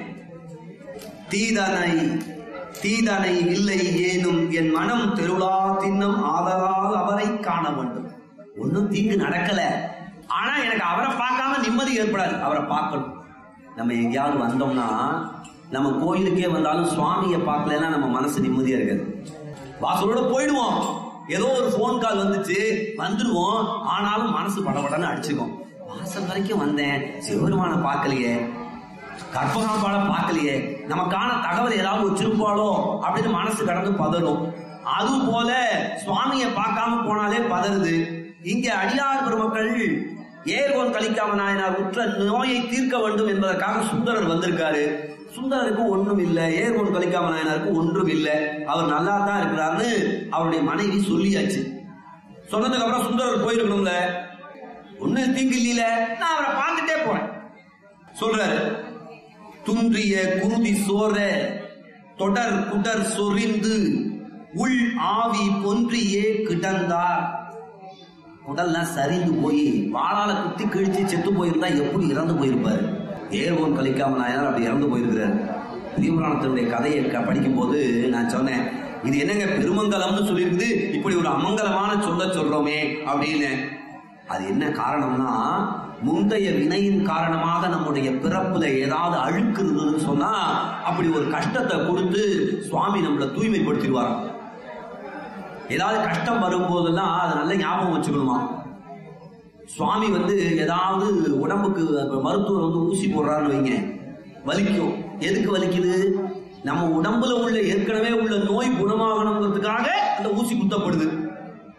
தீதனை தீதனை இல்லை ஏனும் என் மனம் தெருளா தின்னும் ஆதலால் அவரை காண வேண்டும் ஒன்னும் தீங்கு நடக்கல ஆனா எனக்கு அவரை பார்க்காம நிம்மதி ஏற்படாது அவரை பார்க்கணும் நம்ம எங்கேயாவது வந்தோம்னா நம்ம கோயிலுக்கே வந்தாலும் சுவாமியை பார்க்கலன்னா நம்ம மனசு நிம்மதியா இருக்காது வாசலோட போயிடுவோம் ஏதோ ஒரு ஃபோன் கால் வந்துச்சு வந்துடுவோம் ஆனாலும் மனசு படபடன்னு அடிச்சுக்கும் வாசல் வரைக்கும் வந்தேன் சிவபெருமானை பார்க்கலையே கற்பகாம்பால பார்க்கலையே நமக்கான தகவல் ஏதாவது வச்சிருப்பாளோ அப்படின்னு மனசு கடந்து பதறும் அது போல சுவாமியை பார்க்காம போனாலே பதறுது இங்க அடியார் பெருமக்கள் ஏர்கோன் கலிக்காம நாயனார் உற்ற நோயை தீர்க்க வேண்டும் என்பதற்காக சுந்தரர் வந்திருக்காரு சுந்தரருக்கு ஒண்ணும் இல்ல ஏர்கோன் கலிக்காம நாயனாருக்கு ஒன்றும் இல்ல அவர் நல்லா தான் இருக்கிறாருன்னு அவருடைய மனைவி சொல்லியாச்சு சொன்னதுக்கு அப்புறம் சுந்தரர் போயிருக்கணும்ல ஒண்ணு தீங்கு இல்லையில நான் அவரை பார்த்துட்டே போறேன் சொல்றாரு துன்றிய குருதி சோர தொடர் குடர் சொரிந்து உள் ஆவி பொன்றியே கிடந்தார் உடல்லாம் சரிந்து போய் வாளால குத்தி கிழிச்சு செத்து போயிருந்தா எப்படி இறந்து போயிருப்பாரு ஏர்வோன் கலிக்காம நாயனார் அப்படி இறந்து போயிருக்கிறார் பெரியபுராணத்தினுடைய கதையை க- படிக்கும் போது நான் சொன்னேன் இது என்னங்க பெருமங்கலம்னு சொல்லியிருக்குது இப்படி ஒரு அமங்கலமான சொல்ல சொல்றோமே அப்படின்னு அது என்ன காரணம்னா முந்தைய வினையின் காரணமாக நம்முடைய பிறப்புல ஏதாவது அழுக்கு இருந்ததுன்னு சொன்னா அப்படி ஒரு கஷ்டத்தை கொடுத்து சுவாமி நம்மளை தூய்மைப்படுத்திடுவாராம் ஏதாவது கஷ்டம் வரும்போதெல்லாம் அதை நல்ல ஞாபகம் வச்சுக்கணுமா சுவாமி வந்து ஏதாவது உடம்புக்கு இப்ப மருத்துவர் வந்து ஊசி போடுறாருன்னு வைங்க வலிக்கும் எதுக்கு வலிக்குது நம்ம உடம்புல உள்ள ஏற்கனவே உள்ள நோய் குணமாகணுங்கிறதுக்காக அந்த ஊசி குத்தப்படுது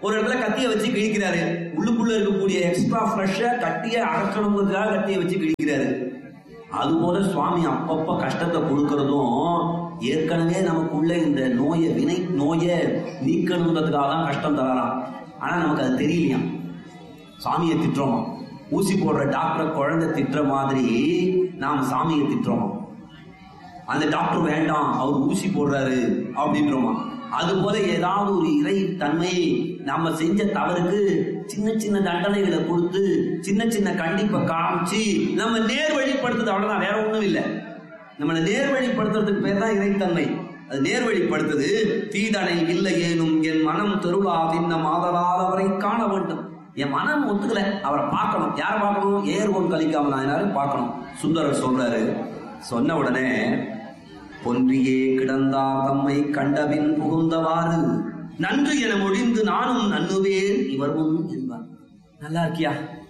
ஒரு இடத்துல கத்திய வச்சு கிழிக்கிறாரு உள்ளுக்குள்ள இருக்கக்கூடிய எக்ஸ்ட்ரா ஃப்ளஷ கட்டிய அடக்கணுங்கிறதுக்காக கத்திய வச்சு கிழிக்கிறாரு அதுபோல சுவாமி அப்பப்ப கஷ்டத்தை கொடுக்கறதும் ஏற்கனவே நமக்குள்ள இந்த நோயை வினை நோயை நீக்கணுங்கிறதுக்காக தான் கஷ்டம் தரலாம் ஆனா நமக்கு அது தெரியலையா சாமியை திட்டுறோமா ஊசி போடுற டாக்டரை குழந்தை திட்டுற மாதிரி நாம் சாமியை திட்டுறோமா அந்த டாக்டர் வேண்டாம் அவர் ஊசி போடுறாரு அப்படின்றோமா அது போல ஏதாவது ஒரு இறை தன்மையை நம்ம செஞ்ச தவறுக்கு சின்ன சின்ன தண்டனைகளை கொடுத்து சின்ன சின்ன கண்டிப்பை காமிச்சு நம்ம நேர் வழிப்படுத்துறது அவ்வளவுதான் வேற ஒண்ணும் இல்லை நம்மளை நேர் வழிப்படுத்துறதுக்கு பேர் தான் இறைத்தன்மை அது நேர் வழிப்படுத்துது தீதனை இல்லை ஏனும் என் மனம் தெருளா தின்ன மாதலால் அவரை காண வேண்டும் என் மனம் ஒத்துக்கல அவரை பார்க்கணும் யாரை பார்க்கணும் ஏர்கோன் கலிக்காம நாயனாரு பார்க்கணும் சுந்தரர் சொல்றாரு சொன்ன உடனே பொன்றியே கிடந்தார் தம்மை கண்டபின் புகுந்தவாறு நன்று என மொழிந்து நானும் நன்னுவேன் இவர் முன் என்பார் நல்லா இருக்கியா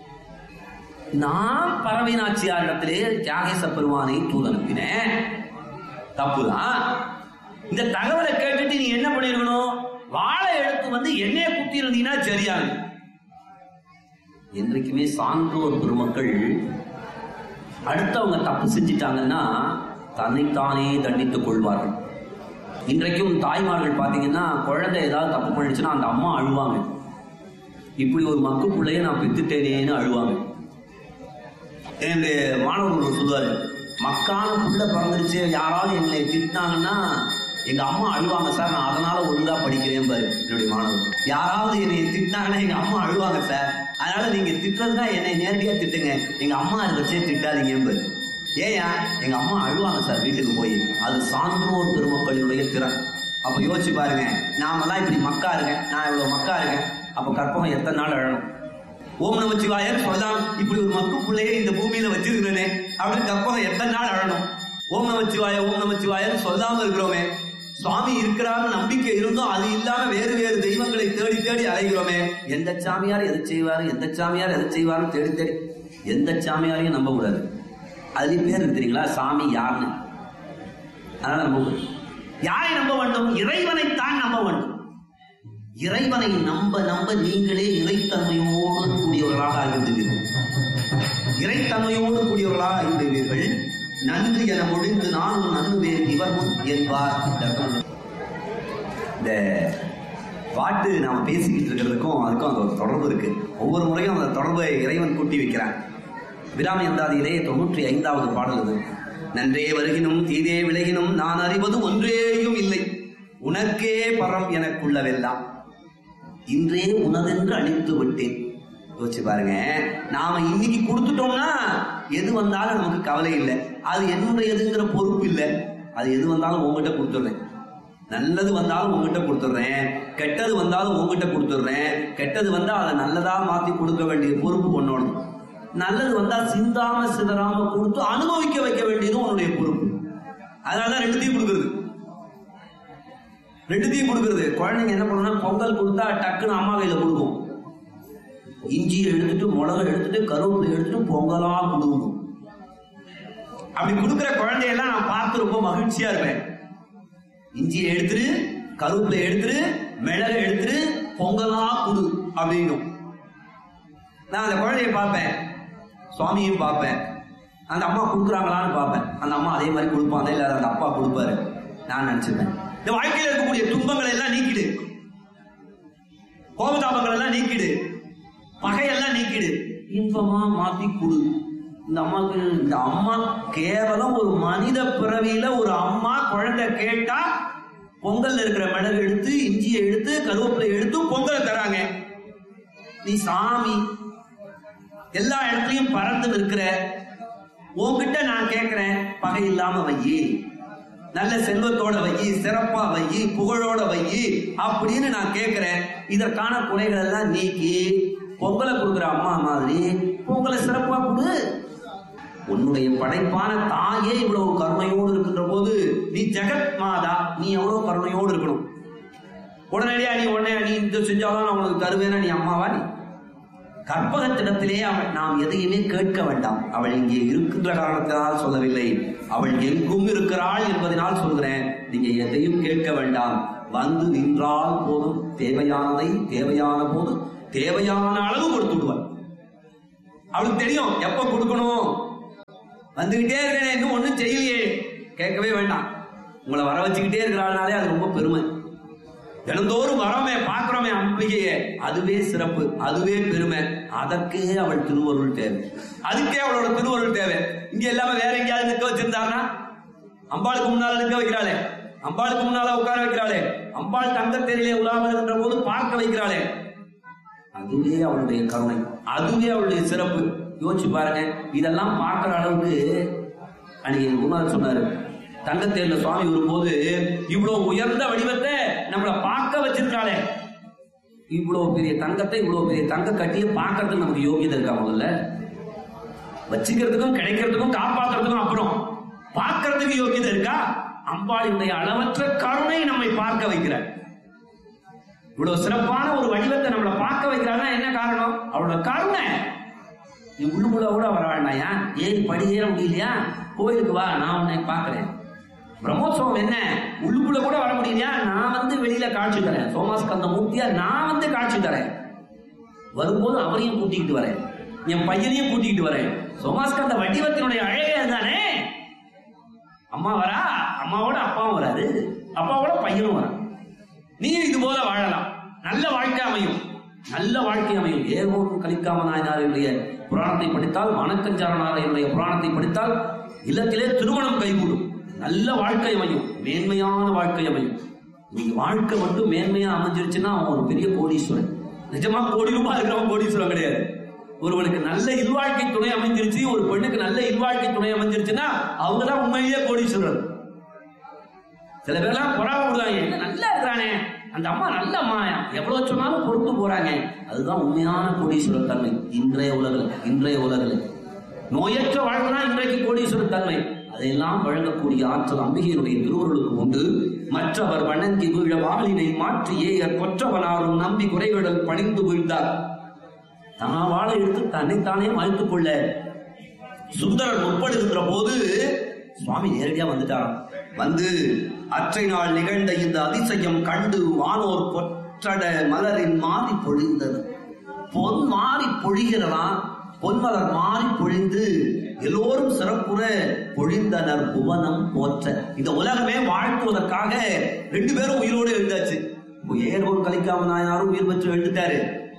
நான் பறவை நாச்சியாரிடத்திலே தியாகேச பெருமானை தூது அனுப்பினேன் தப்புதான் இந்த தகவலை கேட்டுட்டு நீ என்ன பண்ணிருக்கணும் வாழை எடுத்து வந்து என்னைய குத்தி இருந்தீங்கன்னா சரியாது என்றைக்குமே சான்றோர் பெருமக்கள் அடுத்தவங்க தப்பு செஞ்சிட்டாங்கன்னா தன்னைத்தானே தண்டித்துக் கொள்வார்கள் இன்றைக்கும் தாய்மார்கள் பார்த்தீங்கன்னா குழந்தை ஏதாவது தப்பு பண்ணிடுச்சுன்னா அந்த அம்மா அழுவாங்க இப்படி ஒரு மக்கு பிள்ளைய நான் பெத்துட்டேனேன்னு அழுவாங்க என்னுடைய மாணவர்கள் சொல்லுவாரு மக்கான புள்ள பிறந்துருச்சு யாராவது என்னை திட்டினாங்கன்னா எங்க அம்மா அழுவாங்க சார் நான் அதனால ஒழுங்கா படிக்கிறேன் பாரு என்னுடைய மாணவர் யாராவது என்னை திட்டினாங்கன்னா எங்க அம்மா அழுவாங்க சார் அதனால நீங்க திட்டுறதுனா என்னை நேரடியா திட்டுங்க எங்க அம்மா இருக்கச்சே திட்டாதீங்க பாரு ஏயா எங்க அம்மா அழுவாங்க சார் வீட்டுக்கு போய் அது சான்றோர் பெருமக்களினுடைய திறன் அப்ப யோசிச்சு பாருங்க நாமெல்லாம் இப்படி மக்கா இருக்கேன் நான் இவ்வளவு மக்கா இருக்கேன் அப்ப கற்பகம் எத்தனை நாள் அழணும் ஓம் நமச்சிவாயர் சொல்லலாம் இப்படி ஒரு மக்கு பிள்ளையை இந்த பூமியில வச்சிருக்கிறேனே அப்படின்னு கற்பகம் எத்தனை நாள் அழணும் ஓம் நமச்சிவாய ஓம் நமச்சிவாயர் சொல்லாம இருக்கிறோமே சுவாமி இருக்கிறாரு நம்பிக்கை இருந்தும் அது இல்லாம வேறு வேறு தெய்வங்களை தேடி தேடி அலைகிறோமே எந்த சாமியார் எதை செய்வாரு எந்த சாமியார் எதை செய்வாரு தேடி தேடி எந்த சாமியாரையும் நம்ப கூடாது அதுலயும் பேர் இருக்கு தெரியுங்களா சாமி யாருன்னு அதனால நம்ப கூடாது யாரை நம்ப வேண்டும் இறைவனைத்தான் நம்ப வேண்டும் இறைவனை நம்ப நம்ப நீங்களே இறைத்தன்மையோடு கூடியவர்களாக ஆகிவிடுவீர்கள் இறைத்தன்மையோடு கூடியவர்களாக ஆகிவிடுவீர்கள் நன்று என முடிந்து நானும் நன்னுவேன் இவர் முன் என்பார் டாக்டர். இந்த பாட்டு நாம பேசிக்கிட்டு இருக்கிறதுக்கும் அதுக்கும் அந்த ஒரு தொடர்பு இருக்கு ஒவ்வொரு முறையும் அந்த தொடர்பை இறைவன் கூட்டி வைக்கிறான் விராம எந்தாதியிலே தொண்ணூற்றி ஐந்தாவது பாடல் இது நன்றே வருகினும் தீதே விலகினும் நான் அறிவது ஒன்றேயும் இல்லை உனக்கே பரம் எனக்குள்ளவெல்லாம் இன்றே உனதென்று அழித்து விட்டேன் யோசிச்சு பாருங்க நாம இன்னைக்கு கொடுத்துட்டோம்னா எது வந்தாலும் நமக்கு கவலை இல்லை அது என்னுடையதுங்கிற பொறுப்பு இல்லை அது எது வந்தாலும் உங்ககிட்ட கொடுத்துடுறேன் நல்லது வந்தாலும் உங்ககிட்ட கொடுத்துடுறேன் கெட்டது வந்தாலும் உங்ககிட்ட கொடுத்துடுறேன் கெட்டது வந்தா அதை நல்லதா மாத்தி கொடுக்க வேண்டிய பொறுப்பு கொண்டோணும் நல்லது வந்தா சிந்தாம சிதறாம கொடுத்து அனுபவிக்க வைக்க வேண்டியதும் உன்னுடைய பொறுப்பு அதனாலதான் ரெண்டுத்தையும் கொடுக்குறது ரெண்டுத்தையும் கொடுக்குறது குழந்தைங்க என்ன பண்ணணும்னா பொங்கல் கொடுத்தா டக்குன்னு அம்மா கையில கொடுக்கும் இஞ்சியை எடுத்துட்டு மிளகை எடுத்துட்டு கருவேப்பிலை எடுத்துட்டு பொங்கலா கொடுக்கும் அப்படி கொடுக்குற குழந்தையெல்லாம் நான் பார்த்து ரொம்ப மகிழ்ச்சியா இருப்பேன் இஞ்சியை எடுத்துரு கருவேப்பிலை எடுத்துரு மிளகை எடுத்துரு பொங்கலா குடு அப்படின்னும் நான் அந்த குழந்தைய பார்ப்பேன் சுவாமியும் பார்ப்பேன் அந்த அம்மா கொடுக்குறாங்களான்னு பார்ப்பேன் அந்த அம்மா அதே மாதிரி கொடுப்பாங்க இல்ல அந்த அப்பா கொடுப்பாரு நான் நினைச்சிருப்பேன் இந்த வாழ்க்கையில இருக்கக்கூடிய துன்பங்களை எல்லாம் நீக்கிடு கோபதாபங்கள் எல்லாம் நீக்கிடு பகையெல்லாம் நீக்கிடு இன்பமா மாத்தி கொடு இந்த அம்மாக்கு இந்த அம்மா கேவலம் ஒரு மனித பிறவியில ஒரு அம்மா குழந்தை கேட்டா பொங்கல்ல இருக்கிற மிளகு எடுத்து இஞ்சியை எடுத்து கருவேப்பிலை எடுத்து பொங்கலை தராங்க நீ சாமி எல்லா இடத்துலயும் பறந்து நிற்கிற உன்கிட்ட நான் கேட்கிறேன் பகை இல்லாம வையி நல்ல செல்வத்தோட வையி சிறப்பா வையி புகழோட வையி அப்படின்னு நான் கேட்கிறேன் இதற்கான குறைகள் எல்லாம் நீக்கி பொங்கலை கொடுக்குற அம்மா மாதிரி பொங்கலை சிறப்பா கொடு உன்னுடைய படைப்பான தாயே இவ்வளவு கருணையோடு இருக்கின்ற போது நீ ஜெகத் மாதா நீ எவ்வளவு கருணையோடு இருக்கணும் உடனடியா நீ உடனே நீ இந்த செஞ்சாலும் நான் உனக்கு தருவேனா நீ அம்மாவா நீ கற்பகத்திடத்திலே அவள் நாம் எதையுமே கேட்க வேண்டாம் அவள் இங்கே இருக்கின்ற காரணத்தினால் சொல்லவில்லை அவள் எங்கும் இருக்கிறாள் என்பதனால் சொல்கிறேன் நீங்க எதையும் கேட்க வேண்டாம் வந்து நின்றால் போதும் தேவையானதை தேவையான போது தேவையான அளவு கொடுத்து விடுவார் அவளுக்கு தெரியும் எப்ப கொடுக்கணும் வந்துகிட்டே இருக்கேன் இன்னும் ஒண்ணும் செய்யலையே கேட்கவே வேண்டாம் உங்களை வர வச்சுக்கிட்டே இருக்கிறாள்னாலே அது ரொம்ப பெருமை தினந்தோறும் வரோமே பார்க்கிறோமே அம்பிகையே அதுவே சிறப்பு அதுவே பெருமை அதற்கே அவள் திருவருள் தேவை அதுக்கே அவளோட திருவருள் தேவை இங்க எல்லாமே வேற எங்கேயாவது நிற்க வச்சிருந்தாருன்னா அம்பாளுக்கு முன்னால நிற்க வைக்கிறாளே அம்பாளுக்கு முன்னால உட்கார வைக்கிறாளே அம்பாள் தங்கத்தேரிலே உலா வருகின்ற போது பார்க்க வைக்கிறாளே அதுவே அவளுடைய கருணை அதுவே அவளுடைய சிறப்பு யோசிச்சு பாருங்க இதெல்லாம் பார்க்கிற அளவுக்கு அன்னைக்கு எங்க குருநாதர் சொன்னாரு தங்கத்தேர்ல சுவாமி வரும்போது இவ்வளவு உயர்ந்த வடிவத்தை நம்மள பார்க்க வச்சிருக்காளே இவ்வளவு பெரிய தங்கத்தை இவ்வளவு பெரிய தங்க கட்டியை பார்க்கறதுக்கு நமக்கு யோகியதை இருக்கா முதல்ல வச்சுக்கிறதுக்கும் கிடைக்கிறதுக்கும் காப்பாத்துறதுக்கும் அப்புறம் பார்க்கறதுக்கு யோகியதை இருக்கா அம்பாளினுடைய அளவற்ற கருணை நம்மை பார்க்க வைக்கிறார் இவ்வளவு சிறப்பான ஒரு வடிவத்தை நம்மளை பார்க்க வைக்கிறான்னா என்ன காரணம் அவளோட கருணை நீ உள்ளுக்குள்ள கூட வரவாழ்னாயா ஏறி படி ஏற முடியலையா கோயிலுக்கு வா நான் உன்னை பார்க்கிறேன் பிரம்மோற்சவம் என்ன உள்ளுக்குள்ள கூட வர முடியலையா நான் வந்து வெளியில காட்சி தரேன் சோமாஸ்கந்த மூர்த்தியா நான் வந்து காட்சி தரேன் வரும்போது அவரையும் கூட்டிக்கிட்டு வரேன் என் பையனையும் கூட்டிக்கிட்டு வரேன் சோமாஸ்கந்த வடிவத்தினுடைய அழகே தானே அம்மா வரா அம்மாவோட அப்பாவும் வராது அப்பாவோட பையனும் வரான் நீ இது போல வாழலாம் நல்ல வாழ்க்கை அமையும் நல்ல வாழ்க்கை அமையும் ஏகோனும் கலிக்காம நாயனாருடைய புராணத்தை படித்தால் வணக்கஞ்சாரனாரையுடைய புராணத்தை படித்தால் இல்லத்திலே திருமணம் கைகூடும் நல்ல வாழ்க்கை அமையும் மேன்மையான வாழ்க்கை அமையும் நீங்க வாழ்க்கை மட்டும் மேன்மையா அமைஞ்சிருச்சுன்னா அவன் ஒரு பெரிய கோடீஸ்வரன் நிஜமா கோடி ரூபாய் இருக்கிறவன் கோடீஸ்வரன் கிடையாது ஒருவனுக்கு நல்ல இல்வாழ்க்கை துணை அமைஞ்சிருச்சு ஒரு பெண்ணுக்கு நல்ல இல்வாழ்க்கை துணை அமைஞ்சிருச்சுன்னா அவங்க தான் உண்மையிலேயே கோடீஸ்வரன் சில பேர்லாம் பொறாமப்படுவாங்க என்ன நல்லா இருக்கிறானே அந்த அம்மா நல்ல அம்மா எவ்வளவு சொன்னாலும் பொறுத்து போறாங்க அதுதான் உண்மையான கோடீஸ்வரர் தன்மை இன்றைய உலகில் இன்றைய உலகில் நோயற்ற வாழ்க்கை தான் இன்றைக்கு கோடீஸ்வரர் தன்மை அதையெல்லாம் வழங்கக்கூடிய ஆற்றல் அம்பிகையினுடைய திருவருளுக்கு உண்டு மற்றவர் வணங்கி வீழ வாளினை மாற்றி ஏயர் கொற்றவனாரும் நம்பி குறைவிடல் பணிந்து வீழ்ந்தார் தான் வாழை எடுத்து தன்னைத்தானே வாழ்த்துக் கொள்ள சுந்தரர் முற்படுகின்ற போது சுவாமி நேரடியா வந்துட்டாராம் வந்து அற்றை நாள் நிகழ்ந்த இந்த அதிசயம் கண்டு வானோர் பொற்றட மலரின் மாறி பொழிந்தது பொன் மாறி பொழிகிறதாம் பொன்மலர் மாறி பொழிந்து எல்லோரும் சிறப்புற பொழிந்தனர் புவனம் போற்ற இந்த உலகமே வாழ்த்துவதற்காக ரெண்டு பேரும் உயிரோடு எழுந்தாச்சு இப்போ ஏர்வோன் கலிக்காம நாயனாரும் உயிர் பெற்று எழுந்துட்டாரு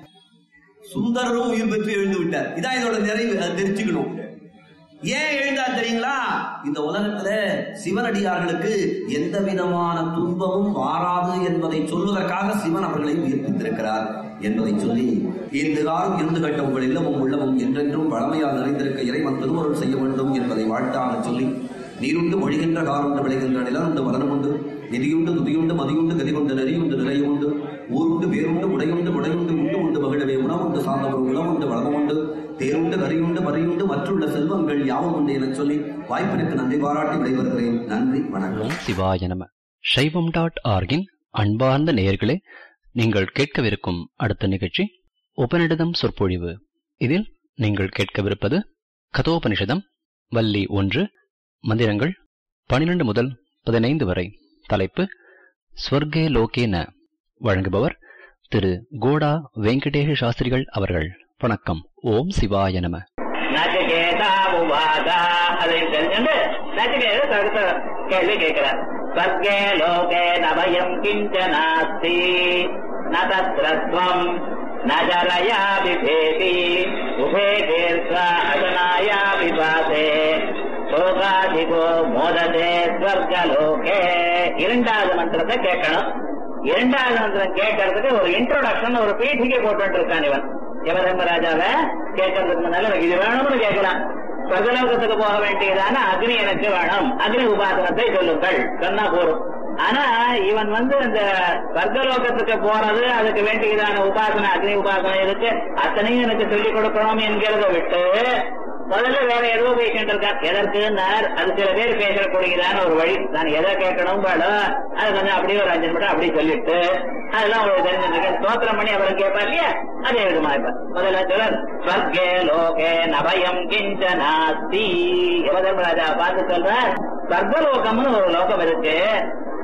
சுந்தரரும் உயிர் பெற்று எழுந்து விட்டார் இதான் இதோட நிறைவு அதை தெரிஞ்சுக்கணும் ஏன் எழுந்தார் தெரியுங்களா இந்த உலகத்துல சிவனடியார்களுக்கு எந்த விதமான துன்பமும் வாராது என்பதை சொல்வதற்காக சிவன் அவர்களை உயிர்ப்பித்திருக்கிறார் என்பதை சொல்லி இந்த காலம் இருந்து கட்ட உங்கள் இல்லமும் உள்ளமும் என்றென்றும் வளமையால் நிறைந்திருக்க இறைவன் திருவருள் செய்ய வேண்டும் என்பதை வாழ்த்தாக சொல்லி நீருண்டு மொழிகின்ற காலுண்டு விளைகின்ற நிலருண்டு வளனமுண்டு நிதியுண்டு துதியுண்டு மதியுண்டு கதிகொண்டு நெறியுண்டு நிறையுண்டு ஊருண்டு வேருண்டு உடையுண்டு உடையுண்டு உண்டு உண்டு மகிழவே உணவுண்டு சார்ந்தவர் உணவுண்டு வளமுண்டு தேருண்டு கரியுண்டு மறியுண்டு மற்றுள்ள செல்வங்கள் யாவும் உண்டு எனச் சொல்லி வாய்ப்பிற்கு நன்றி பாராட்டி விடைபெறுகிறேன் நன்றி வணக்கம் ஓம் சிவாய நம சைவம் டாட் ஆர்கின் அன்பார்ந்த நேயர்களே நீங்கள் கேட்கவிருக்கும் அடுத்த நிகழ்ச்சி உபநிடதம் சொற்பொழிவு இதில் நீங்கள் கேட்கவிருப்பது கதோபனிஷதம் வள்ளி ஒன்று மந்திரங்கள் பனிரெண்டு முதல் பதினைந்து வரை தலைப்பு ஸ்வர்கே லோகேன வழங்குபவர் திரு கோடா வெங்கடேஷ சாஸ்திரிகள் அவர்கள் வணக்கம் ஓம் சிவாய நம நச்சிகேதா உவாதா அதையும் தெரிஞ்சுண்டு நச்சிகேத அடுத்த கேள்வி கேட்கிறார் ஸ்வர்கே லோகே நபயம் கிஞ்ச நாஸ்தி ந தத்ரத்வம் ந ஜலயா விபேதி உபே தீர்ஷா அசனாயா விபாசே சோகாதிகோ மோததே ஸ்வர்கலோகே இரண்டாவது மந்திரத்தை கேட்கணும் இரண்டாவது மந்திரம் கேட்கறதுக்கு ஒரு இன்ட்ரோடக்ஷன் ஒரு பீঠিகை போட்டு இருக்கான் இவன் யமதர்மராஜாவ கேட்கறதுக்கு முன்னால எனக்கு இது வேணும்னு கேட்கலாம் சொர்க்கலோகத்துக்கு போக வேண்டியதான அக்னி எனக்கு வேணும் அக்னி உபாசனத்தை சொல்லுங்கள் சொன்னா போரும் ஆனா இவன் வந்து இந்த சொர்க்கலோகத்துக்கு போறது அதுக்கு வேண்டியதான உபாசனை அக்னி உபாசனை இருக்கு அத்தனையும் எனக்கு சொல்லிக் கொடுக்கணும் என்கிறத விட்டு முதல்ல வேற ஏதோ பேசிட்டு இருக்கான் எதற்கு அது சில பேர் பேசக்கூடியதான ஒரு வழி நான் எதை கேட்கணும் பாடும் அது கொஞ்சம் அப்படியே ஒரு அஞ்சு நிமிடம் அப்படி சொல்லிட்டு அதெல்லாம் உங்களுக்கு தெரிஞ்சிருக்கேன் ஸ்தோத்திரம் பண்ணி அவரை கேட்பா இல்லையா அதே விதமா இப்ப முதல்ல சொல்றார் ஸ்வர்கே லோகே நபயம் கிஞ்ச நாஸ்தி யமதர்மராஜா பார்த்து சொல்றார் ஸ்வர்கலோகம்னு ஒரு லோகம் இருக்கு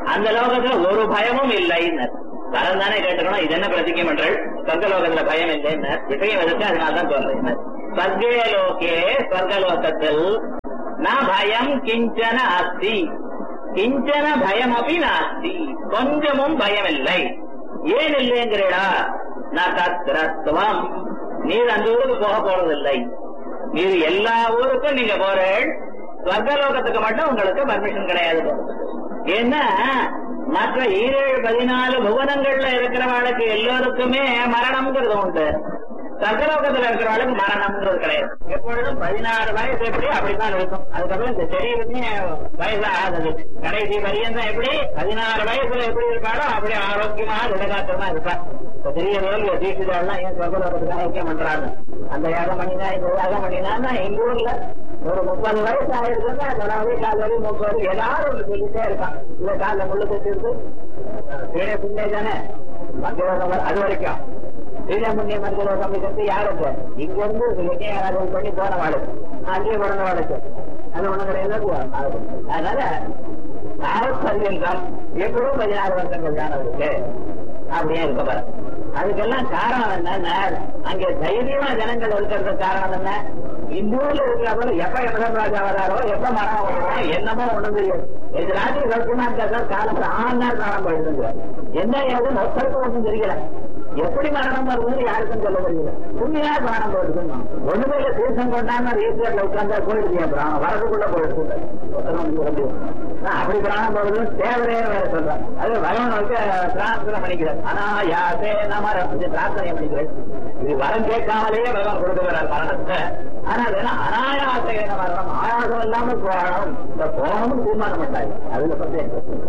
அந்த லோகத்துல ஒரு பயமும் இல்லைன்னு வரம் தானே கேட்டுக்கணும் இது என்ன பிரதிக்கம் என்றால் சொர்க்க லோகத்துல பயம் இல்லைன்னு விஷயம் எதுக்கு அதனால்தான் சொல்றேன் ஸ்வர்கே லோகே ஸ்வர்கலோகத்தில் ந பயம் கிஞ்சன அஸ்தி கிஞ்சன பயம் அப்படி நாஸ்தி கொஞ்சமும் பயம் இல்லை ஏன் இல்லைங்கிறடா நான் தத்ரத்துவம் நீர் அந்த ஊருக்கு போக போறதில்லை நீர் எல்லா ஊருக்கும் நீங்க போறேன் ஸ்வர்கலோகத்துக்கு மட்டும் உங்களுக்கு பர்மிஷன் கிடையாது ஏன்னா மற்ற ஈரேழு பதினாலு புவனங்கள்ல இருக்கிறவளுக்கு எல்லோருக்குமே மரணம்ங்கிறது உண்டு சர்க்கலோகத்துல இருக்கிறவளுக்கு மரணம்ன்றது கிடையாது எப்பொழுதும் பதினாறு வயசு எப்படி அப்படித்தான் இருக்கும் அதுக்கப்புறம் இந்த சரீரமே வயசு ஆகுது கடைசி பரியந்தம் எப்படி பதினாறு வயசுல எப்படி இருக்காளோ அப்படி ஆரோக்கியமா திடகாத்திரமா இருப்பா இப்ப பெரிய ரோல் தீட்சிதெல்லாம் ஏன் சர்க்கலோகத்துக்காக ஐக்கியம் பண்றாங்க அந்த யாகம் பண்ணினா இந்த யாகம் பண்ணினா எங்க ஊர்ல ஒரு முப்பது வயசு ஆயிருக்குன்னா தொடர்ந்து கால் வரி முப்பது ஏதாவது ஒன்று சொல்லிட்டே இருக்கான் இல்ல காலில் முள்ளு கட்டிருக்கு கீழே பிள்ளை தானே மத்தியோகம் அது வரைக்கும் கீழே முன்னே மத்தியோகம் அப்படிங்கிறது யாருக்கு இங்க இருந்து விஜயாராதனை பண்ணி போன வாழுக்கு அங்கேயே பிறந்த வாழுக்கு அது ஒண்ணு கிடையாது அதனால ஆரம்பம் எப்பவும் பதினாறு வருஷங்கள் தான் அவருக்கு அப்படியே இருக்க பாரு அதுக்கெல்லாம் காரணம் என்னன்னா அங்க தைரியமா ஜனங்கள் இருக்கிறதுக்கு காரணம் என்ன இந்த ஊர்ல இருக்கிறவங்க எப்ப யமதராஜா வராரோ எப்ப மரம் வரும் என்னமோ ஒண்ணும் தெரியாது இது ராஜ்ய கல்பனா காலத்துல ஆறு நாள் காலம் போயிடுங்க என்ன ஏது மொத்தத்துக்கு ஒண்ணும் தெரியல எப்படி மரணம் வருதுன்னு யாருக்கும் சொல்ல தெரியல புண்ணியா மரணம் போயிடுதுன்னு ஒண்ணுமே இல்ல தீர்த்தம் கொண்டான்னு ரீசர்ல உட்கார்ந்தா போயிடுது அப்புறம் வரதுக்குள்ள போயிடுது அப்படி பிராணம் போடுறது தேவரையர் வேற சொல்றான் அது பகவான் வந்து பிரார்த்தனை பண்ணிக்கிறார் ஆனா யாசே நாம பிரார்த்தனை பண்ணிக்கிறேன் இது வரம் கேட்காமலேயே பகவான் கொடுக்கிறார் மரணத்தை ஆனா அது என்ன அனாயாசையான மரணம் ஆயாசம் இல்லாம போகணும் இந்த போகணும்னு தீர்மானம் பண்ணாரு அதுல பத்தி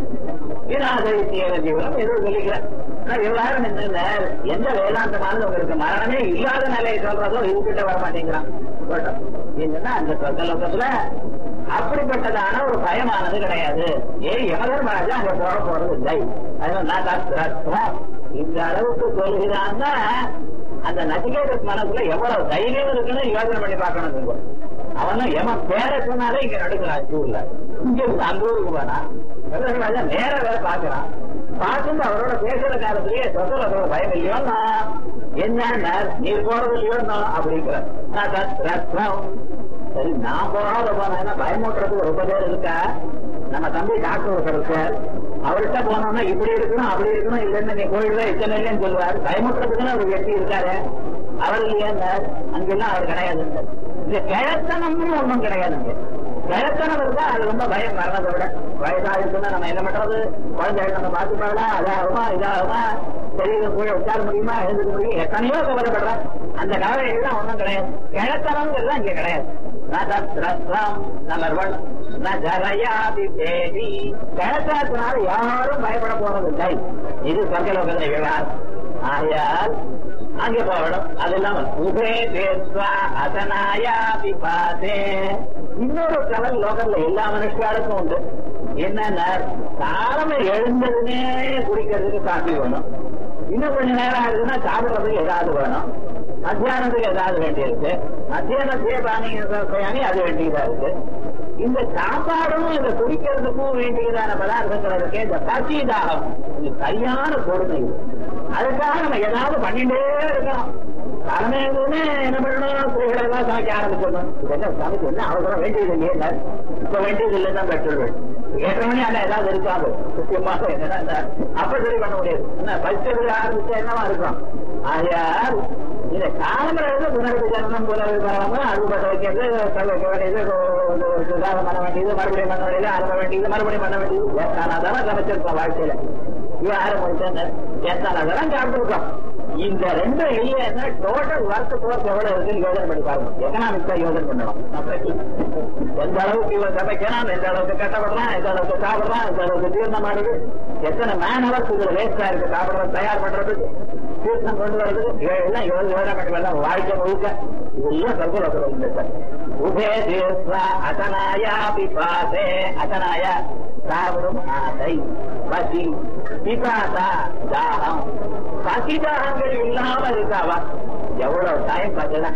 ஜீவனம் எதுவும் சொல்லிக்கிறேன் எல்லாரும் என்ன எந்த வேதாந்தமானது உங்களுக்கு மரணமே இல்லாத நிலையை சொல்றதோ இதுகிட்ட வர மாட்டேங்கிறான் என்னன்னா அந்த சொர்க்கலோகத்துல அப்படிப்பட்டதான ஒரு பயமானது கிடையாது ஏ யமதர்மராஜா அங்க போட போறது இல்லை அதனால இந்த அளவுக்கு சொல்கிறான்னா அந்த நசிகேத மனசுல எவ்வளவு தைரியம் இருக்குன்னு யோசனை பண்ணி பார்க்கணும் அவனும் எம பேர சொன்னாலே இங்க நடுக்கிறான் ஊர்ல இங்க இருந்து அந்த ஊருக்கு போனா யமதர்மராஜா நேர வேற பாக்குறான் பார்த்து அவரோட பேசுற காலத்திலேயே சொந்த பயம் இல்லையோன்னா என்ன நீர் போறது இல்லையோன்னா அப்படிங்கிற சரி நான் போகாத போனேன்னா பயமூட்டுறதுக்கு ரொம்ப பேர் இருக்கா நம்ம தம்பி டாக்டர் ஒருத்தர் இருக்கார் அவர்கிட்ட போனோம்னா இப்படி இருக்கணும் அப்படி இருக்கணும் இல்லைன்னு நீ கோயில்ல இத்தனை இல்லைன்னு சொல்லுவார் பயமுட்டுறதுக்குன்னு அவர் வெட்டி இருக்காரு அவர் இல்லையா அங்கெல்லாம் அவர் கிடையாது இந்த கிழத்தனம்னு ஒண்ணும் கிடையாதுங்க கிழத்தனம் இருந்தா அது ரொம்ப பயம் வர்றதை விட வயசா இருக்குன்னா நம்ம என்ன பண்றது குழந்தைகள் நம்ம பார்த்துப்பாங்களா அதாகுமா இதாகுமா சரீரம் கூட உட்கார முடியுமா எழுந்துக்க முடியும் எத்தனையோ கவலைப்படுறேன் அந்த கவலைகள்லாம் ஒண்ணும் கிடையாது கிழத்தனம்ங்கிறது அங்க கிடையாது நம்பர் ஒன் கிழத்தனத்தினால யாரும் பயப்பட போறதில்லை இது சொர்க்கலோகத்தை விவகாரம் ஆயால் அங்கே போகணும் அது இல்லாம உபே பேஸ்வா அதனாயா பிபாசே இன்னொரு கவல் லோகத்துல எல்லா மனுஷாருக்கும் உண்டு என்னன்னா காலமே எழுந்ததுனே குடிக்கிறதுக்கு காப்பி வேணும் இன்னும் கொஞ்ச நேரம் ஆகுதுன்னா சாப்பிடுறதுக்கு ஏதாவது வேணும் மத்தியானத்துக்கு ஏதாவது வேண்டியிருக்கு மத்தியானத்தையே பானி அது வேண்டியதா இருக்கு இந்த சாப்பாடும் இந்த குடிக்கிறதுக்கும் வேண்டியதான பதார்த்தங்கள் இருக்கு இந்த பசி தாகம் இது சரியான கொடுமை இது அதுக்காக நம்ம ஏதாவது பண்ணிட்டே இருக்கணும் தலைமை என்ன பண்ணணும் ஸ்திரீகளை எல்லாம் சமைக்க ஆரம்பிச்சிடணும் இதெல்லாம் சமைச்சு என்ன அவசரம் வேண்டியது இல்லையே இப்ப வேண்டியது இல்லை தான் பெட்ரோல் எட்டு மணி ஆனா ஏதாவது இருக்காது முக்கியமாக என்னன்னா அப்ப சரி பண்ண முடியாது என்ன பரிசு ஆரம்பிச்சா என்னவா இருக்கும் ஆயால் இந்த காலமுறை புனரது ஜன்மம் புனரது காலமும் அறுபட்ட வைக்கிறது வைக்க வேண்டியது சுதாரம் பண்ண வேண்டியது மறுபடியும் பண்ண வேண்டியது அறுப வேண்டியது மறுபடியும் பண்ண வேண்டியது எத்தனை சமைச்சிருக்கோம் வாழ்க்கையில யாரு முடிச்சேன் எத்தனை தரம் சாப்பிட்டுருக்கோம் இந்த ரெண்டு இல்லைன்னா டோட்டல் ஒர்க் போர்ஸ் எவ்வளவு இருக்குன்னு யோசனை பண்ணி பாருங்க எக்கனாமிக்ஸா யோசனை பண்ணணும் எந்த அளவுக்கு இவன் சமைக்கிறான் எந்த அளவுக்கு கட்டப்படுறான் எந்த அளவுக்கு சாப்பிடுறான் எந்த அளவுக்கு தீர்ணம் ஆடுது எத்தனை மேன் ஹவர்ஸ் இதுல வேஸ்டா இருக்கு சாப்பிடுறது தயார் பண்றதுக்கு தீர்த்தம் கொண்டு வர்றதுக்கு எல்லாம் யோசனை பண்ணி வரலாம் வாழ்க்கை முழுக்க இதெல்லாம் சர்வலோகம் உபே தீர்த்தா அசனாயா பிபாசே அசனாயா சாப்பிடும் ஆசை பசி பிபாசா தாகம் பசி தாகங்கள் இல்லாம இருக்காவா எவ்வளவு டைம் பார்த்தலாம்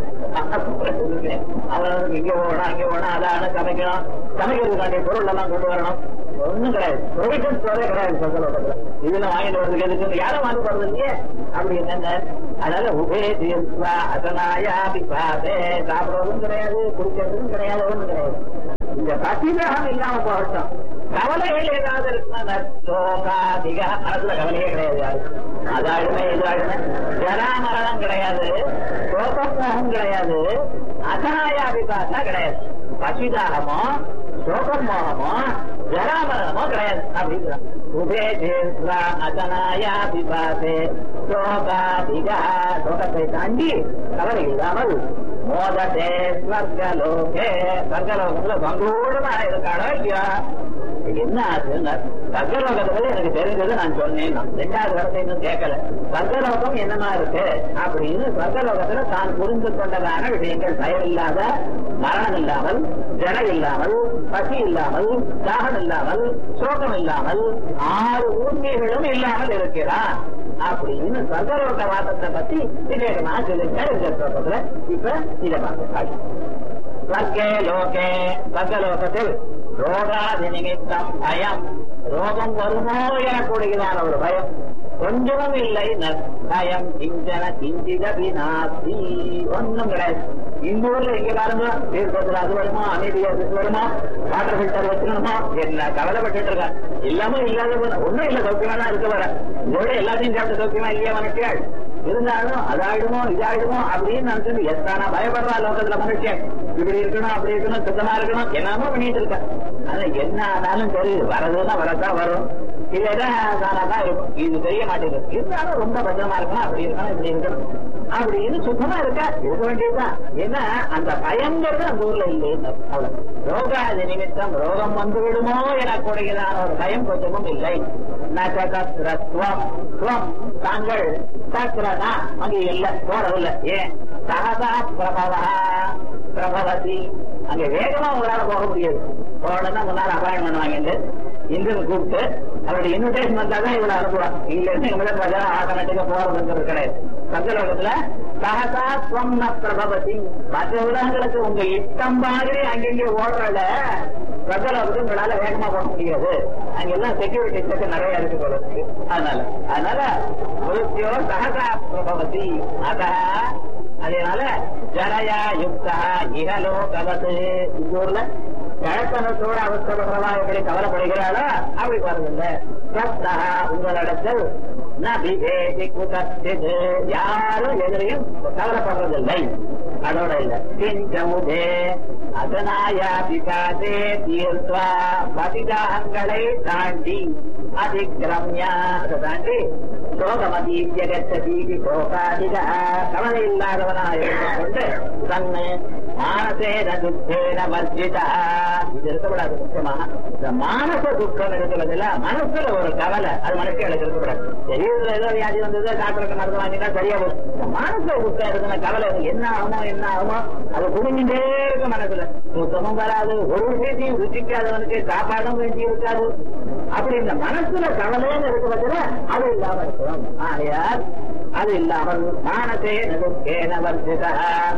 அவனுக்கு இங்க போகணும் அங்க போகணும் அதான் சமைக்கணும் சமைக்கிறதுக்காண்டிய பொருள் எல்லாம் கொண்டு வரணும் ஒண்ணும் கிடையாது ப்ரொவிஷன் ஸ்டோரே கிடையாது சொந்த இதுல வாங்கிட்டு வரதுக்கு எதுக்கு யாரும் வாங்கி போறது இல்லையே அப்படி என்னங்க அதனால உபே தீர்வா அசனாயா பிபாதே சாப்பிடுறதும் கிடையாது குடிக்கிறதும் கிடையாது ஒண்ணும் கிடையாது இந்த பசிதாகம் இல்லாம போகட்டும் கவலைகள் ஏதாவது இருக்குன்னா சோகாதிக மனசுல கவலையே கிடையாது யாருக்கும். அது அழுமை இது அழுமை ஜராமரணம் கிடையாது சோகம் கிடையாது அசனாயாபிபாசா கிடையாது பசிதாகமோ சோகம் மோகமோ ஜராமரணமோ கிடையாது அப்படிங்கிறான் உபே தீர்வா அசனாயா பிபாசே சோகாதிகா சோகத்தை தாண்டி கவலை இல்லாமல் மோதத்தே ஸ்வர்கலோகே ஸ்வர்கலோகத்துல சந்தோஷமா இருக்காளோ இல்லையா என்ன ஆச்சுன்னா சர்க்கலோகத்துல எனக்கு தெரிஞ்சது நான் சொன்னேன் நான் ரெண்டாவது வரத்தை இன்னும் கேட்கல சர்க்கலோகம் என்னமா இருக்கு அப்படின்னு சர்க்கலோகத்துல தான் புரிந்து கொண்டதான விஷயங்கள் பயம் இல்லாத மரணம் இல்லாமல் ஜட இல்லாமல் பசி இல்லாமல் தாகம் இல்லாமல் சோகம் இல்லாமல் ஆறு ஊர்மிகளும் இல்லாமல் இருக்கிறான் அப்படின்னு சர்க்கலோக வாதத்தை பத்தி விவேகமா சொல்லிருக்காரு இந்த ஸ்லோகத்துல இப்ப இதை பார்க்க ஸ்வர்கே லோகே ஸ்வர்கலோகத்தில் ரோகாதி நிமித்தம் பயம் ரோகம் வருமோ எனக்கூடியதான ஒரு பயம் கொஞ்சமும் இல்லை ந- பயம் கிஞ்சன கிஞ்சித வினாசி ஒண்ணும் கிடையாது இந்த ஊர்ல எங்க பாருங்க தீர்க்கத்துல அது வருமா அமைதியா இது வருமா வாட்டர் ஃபில்டர் வச்சுக்கணுமா என்ன கவலைப்பட்டு இருக்கா இல்லாம இல்லாத ஒண்ணும் இல்ல சௌக்கியமா தான் இருக்க வர இதோட எல்லாத்தையும் சாப்பிட்டு சௌக்கியமா இல்லையா மனுஷியாள் இருந்தாலும் அதாயிடுமோ இதாயிடுமோ அப்படின்னு நினைச்சு எத்தானா பயப்படுறா லோகத்துல மனுஷன் இப்படி இருக்கணும் அப்படி இருக்கணும் சுத்தமா இருக்கணும் என்னமோ பண்ணிட்டு இருக்கா ஆனா என்ன ஆனாலும் சரி வரதுன்னா வரதான் வரும் இல்லைன்னா தானாதான் இருக்கும் இது தெரிய மாட்டேங்குது இருந்தாலும் ரொம்ப பத்திரமா இருக்கணும் அப்படி இருக்கணும் இப்படி இருக்கணும் அப்படின்னு சுத்தமா இருக்கா இருக்க வேண்டியதுதான் ஏன்னா அந்த பயங்கிறது அந்த ஊர்ல இல்லை அவ்வளவு ரோகாதி நிமித்தம் ரோகம் வந்து விடுமோ எனக்கூடியதான ஒரு பயம் கொஞ்சமும் இல்லை நகதத்ரத்வம் துவம் தாங்கள் சத்ரதா அங்கே இல்ல போறதில்ல ஏன் சகதா பிரபவா பிரபவதி அங்க வேகமா உங்களால போக முடியாது போனா முன்னால அப்பாயின்மெண்ட் வாங்கிட்டு இந்திரன் கூப்பிட்டு அவருடைய இன்விடேஷன் வந்தா தான் இவளை அனுப்புவான் இங்க இருந்து எங்க மேல ஆட்டோமேட்டிக்கா போறதுங்கிறது கிடையாது சங்கலோகத்துல சகதா ஸ்வம் ந பிரபவதி மற்ற உலகங்களுக்கு உங்க இஷ்டம் மாதிரி அங்கங்கே ஓடுறத பிரபலத்துக்கு உங்களால வேகமா போக முடியாது அங்க எல்லாம் செக்யூரிட்டி செக் நிறைய இருக்கு போல இருக்கு. அதனால அதனால முழுத்தியோ சகதா பிரபவதி அத அதனால ஜனயா யுக்தா இகலோ கவது இந்த ஊர்ல கழத்தனத்தோட அவசரப்படுறவா எப்படி கவலைப்படுகிறாளோ அப்படி பாருங்கல்ல சத்தா உங்களிடத்தில் நபிதேதி குதத்திது யாரும் எதிரையும் கவலைப்படுறதில்லை அதோட இல்ல கிஞ்சமுதே அதனாயா பிகாதே தீர்த்வா பதிதாகங்களை தாண்டி அதிக்கிரமியா அதை தாண்டி சோகமதீபியகத்தீதி சோகாதிக கவலை இல்லாதவனாக இருந்து கொண்டு தன்னு மானசேன துக்கேன வர்ஜிதா இது இருக்கக்கூடாது முக்கியமா இந்த மானச துக்கம் இருக்கிறதுல மனசுல ஒரு கவலை அது மனுஷங்களுக்கு இருக்கக்கூடாது சரீரத்துல ஏதோ வியாதி வந்தது டாக்டருக்கு மருந்து வாங்கிட்டா சரியா போகும் இந்த மனசுல துக்கம் இருக்கிற கவலை இருக்கு. என்ன ஆகுமோ என்ன ஆகுமோ அது குடிஞ்சுட்டே இருக்கு மனசுல தூக்கமும் வராது ஒரு விஷயத்தையும் ருச்சிக்காதவனுக்கு சாப்பாடும் வேண்டி இருக்காது அப்படி இந்த மனசுல கவலைன்னு இருக்கிறதுல அது இல்லாம இருக்கிறோம் ஆகையால் அது இல்லாமல் மானசே நதுக்கேன வர்ஜிதா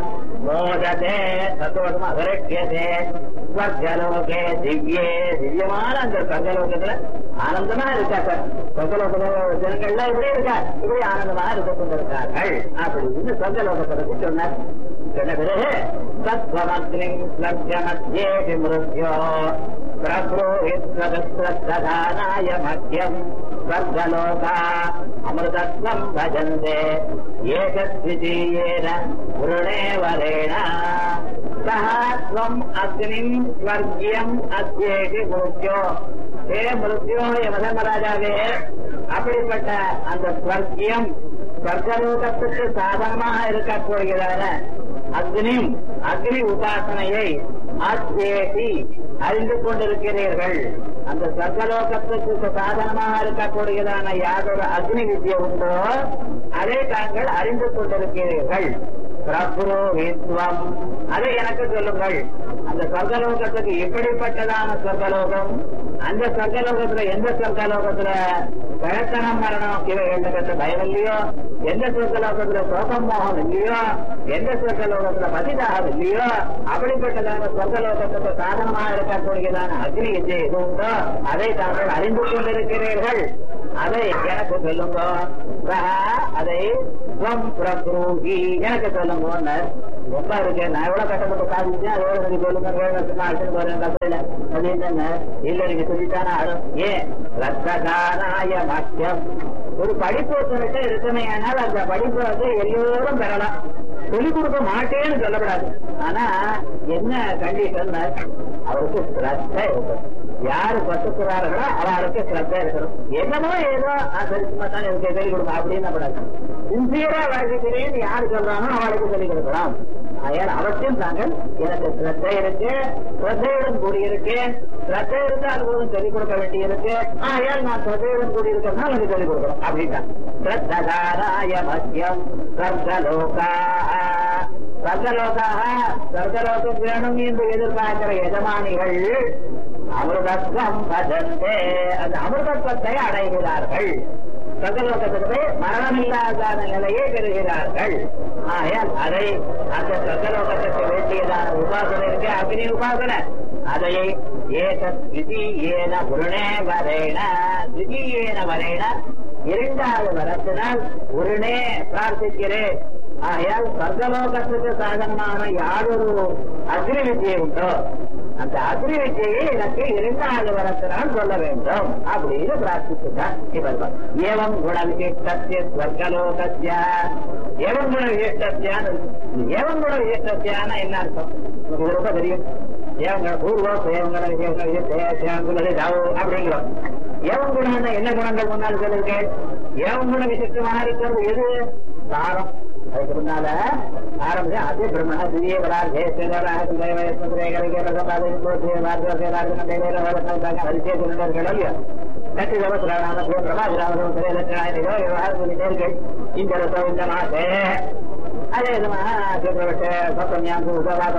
மோததே சந்தோஷமா விரட்டியதே ஸ்வர்கலோகே திவ்யே திவ்யமான அந்த ஸ்வர்கலோகத்துல ஆனந்தமா இருக்காங்க ஸ்வர்கலோக ஜனங்கள்லாம் இப்படி இருக்கா இப்படி ஆனந்தமா இருக்க கொண்டிருக்கார்கள் அப்படின்னு ஸ்வர்கலோகத்தை பத்தி சொன்னார் சொன்ன பிறகு தத்வமக்னி லப்ய மத்தியே மிருத்யோ பிரபுரோஹித்வதஸ்ரதானாய மத்தியம் ஸ்வர்கலோகா அமிர்தத்வம் பஜந்தே ஏகத்விதீயேன உருணே வரேண சஹ ஸ்வம் அக்னிம் ஸ்வர்கியம் அத்யேகி மிருத்யோ ஹே மிருத்யோ யமதர்மராஜாவே அப்படிப்பட்ட அந்த ஸ்வர்கியம் ஸ்வர்கலோகத்துக்கு சாதனமாக இருக்கக்கூடியதான அக்னி அக்னி உபாசனையை ஆத்யேதி அறிந்து கொண்டிருக்கிறீர்கள் அந்த சர்க்கலோகத்துக்கு சாதனமாக இருக்கக்கூடியதான யாதொரு அக்னி வித்யை உண்டோ அதை தாங்கள் அறிந்து கொண்டிருக்கிறீர்கள் பிரபுரோகித்வம் அதை எனக்கு சொல்லுங்கள் அந்த சொர்க்கலோகத்துக்கு எப்படிப்பட்டதான சொர்க்கலோகம் அந்த சொர்க்கலோகத்துல எந்த சொர்க்கலோகத்துல கழத்தனம் மரணம் இவைகளுக்கு பயம் இல்லையோ எந்த சொர்க்கலோகத்துல சோகம் மோகம் இல்லையோ எந்த சொர்க்கலோகத்துல பதிதாகம் இல்லையோ அப்படிப்பட்டதான சொர்க்கலோகத்துக்கு சாதனமாக இருக்கக்கூடியதான அக்னி விஜய் எது உண்டோ அதை தாங்கள் அறிந்து கொண்டிருக்கிறீர்கள் அதை எனக்கு சொல்லுங்க சஹா, அதை ஸ்வம் பிரபுகி எனக்கு சொல்லுங்க ரொம்ப இருக்கு நான் எவ்வளவு கஷ்டப்பட்டு சாதிச்சேன் அது எவ்வளவு நீங்க சொல்லுங்க வேணும் அழைச்சிட்டு போறேன் கதையில அது என்னங்க இல்ல நீங்க சொல்லித்தானே ஆடும் ஏன் ரத்தகாராய மத்தியம் ஒரு படிப்பு ஒருத்தர்கிட்ட இருக்குமே ஆனால் அந்த படிப்பு வந்து எல்லோரும் பெறலாம் சொல்லிக் கொடுக்க மாட்டேன்னு சொல்லப்படாது ஆனா என்ன கண்டிஷன் அவருக்கு ஸ்ரத்த இருக்கணும் யாரு கத்துக்கிறார்களோ அவளுக்கு ஸ்ரத்த இருக்கணும் என்னமோ ஏதோ ஆ, சரி சும்மா தான் எனக்கு சொல்லிக் கொடுங்க அப்படின்னு படாது சின்சியரா வாழ்க்கையிலேயே யாரு சொல்றானோ அவளுக்கு சொல்லிக் கொடுக்கலாம் ஆயால் அவசியம் தாங்கள் எனக்கு ஸ்ரத்த இருக்கு ஸ்ரத்தையுடன் கூடியிருக்கேன் ஸ்ரத்த இருந்தால் போதும் சொல்லிக் கொடுக்க வேண்டியிருக்கு ஆயால் நான் ஸ்ரத்தையுடன் கூடியிருக்கேன்னா எனக்கு சொல்லிக் கொடுக்கணும் அப்படின்னா ஸ்ரத்தகாராய மத்தியம் சர்க்கலோகா சர்க்கலோகாக சர்க்கலோகம் வேணும் என்று எதிர்பார்க்கிற எஜமானிகள் அமிர்தத்வம் பஜந்தே அந்த அமிர்தத்வத்தை அடைகிறார்கள் சகலோகத்துக்கு போய் மரணமில்லாத நிலையை பெறுகிறார்கள் ஆகையால் அதை அந்த சகலோகத்துக்கு வேண்டியதான உபாசனை இருக்கு அக்னி உபாசனை அதை ஏதத் விதியேன உருணே வரேன விதியேன வரேன இரண்டாவது வரத்தினால் உருணே பிரார்த்திக்கிறேன் ஆகையால் சர்க்கலோகத்துக்கு சாதனமான யாரொரு அக்னி வித்தியை உண்டோ அந்த அக்னி வித்தியை எனக்கு இரண்டாவது வரத்தினால் சொல்ல வேண்டும் அப்படின்னு பிரார்த்திச்சுட்டார் இவர் ஏவம் குண விசிஷ்டத்திய ஸ்வர்கலோகத்திய ஏவம் குண விசிஷ்டத்தியான ஏவம் குண விசிஷ்டத்தியான என்ன அர்த்தம் உங்களுக்கு ரொம்ப தெரியும் ஏவங்கள பூர்வம் ஏவங்கள விசேஷங்களே ஜாவோ அப்படிங்கிறோம் ஏவம் குணம்னா என்ன குணங்கள் முன்னால் சொல்லுங்க ஏவம் குண விசிஷ்டமாக இருக்கிறது எது சாரம் அதுக்கு முன்னால ஆரம்பிச்சு அதே பிரம்மண திரிய வரார் இந்த மாசே அதே விதமாக சக்கரவர்த்தி சத்தன்யாந்து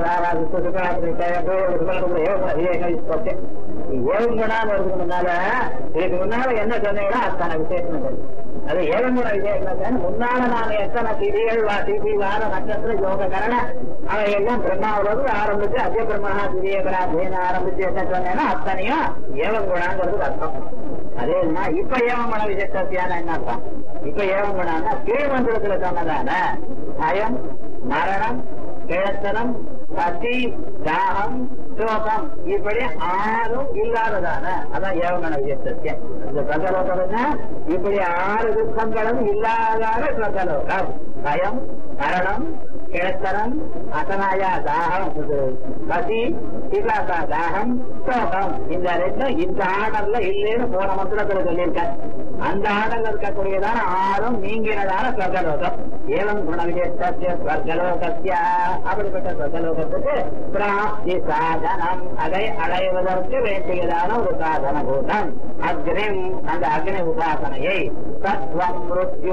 ஏழுங்கடான்னு வருதுக்கு முன்னால இதுக்கு முன்னால என்ன சொன்னீங்கன்னா அத்தனை விசேஷம் இருக்கு. அது ஏழுங்குண விசேஷம் முன்னால நான் எத்தனை திதிகள் வா திதி வார நட்சத்திர யோக கரண அவை எல்லாம் பிரம்மாவிலிருந்து ஆரம்பிச்சு அத்திய பிரம்மணா திரியகரா அப்படின்னு ஆரம்பிச்சு என்ன சொன்னேன்னா அத்தனையும் ஏவங்குணாங்கிறது அர்த்தம் அதே என்ன இப்ப ஏவங்குண விசேஷத்தியான என்ன அர்த்தம் இப்ப ஏவங்குணான்னா கீழ்மந்திரத்துல சொன்னதான பயம் மரணம் கிழத்தனம் பசி தாகம் சோகம் இப்படி ஆறும் இல்லாததான அதான் ஏவங்கண விசேஷத்தியம் இந்த சகலோகம் இப்படி ஆறு துக்கங்களும் இல்லாதான சகலோகம் பயம் மரணம் கிழத்தனம் அசனாயா தாகம் இது பசி பிகாசா தாகம் சோகம் இந்த ரெண்டும் இந்த ஆர்டர்ல இல்லைன்னு போன மந்திரத்துல சொல்லியிருக்கேன் அந்த ஆர்டர்ல இருக்கக்கூடியதான ஆறும் நீங்கினதான சொர்க்கலோகம் ஏவம் குணவிசேஷத்திய சொர்க்கலோகத்திய அப்படிப்பட்ட சொர்க்கலோகத்துக்கு பிராப்தி சாதனம் அதை அடைவதற்கு வேண்டியதான ஒரு சாதன பூதம் அக்னிம் அந்த அக்னி உபாசனையை தத்துவம் மிருத்யு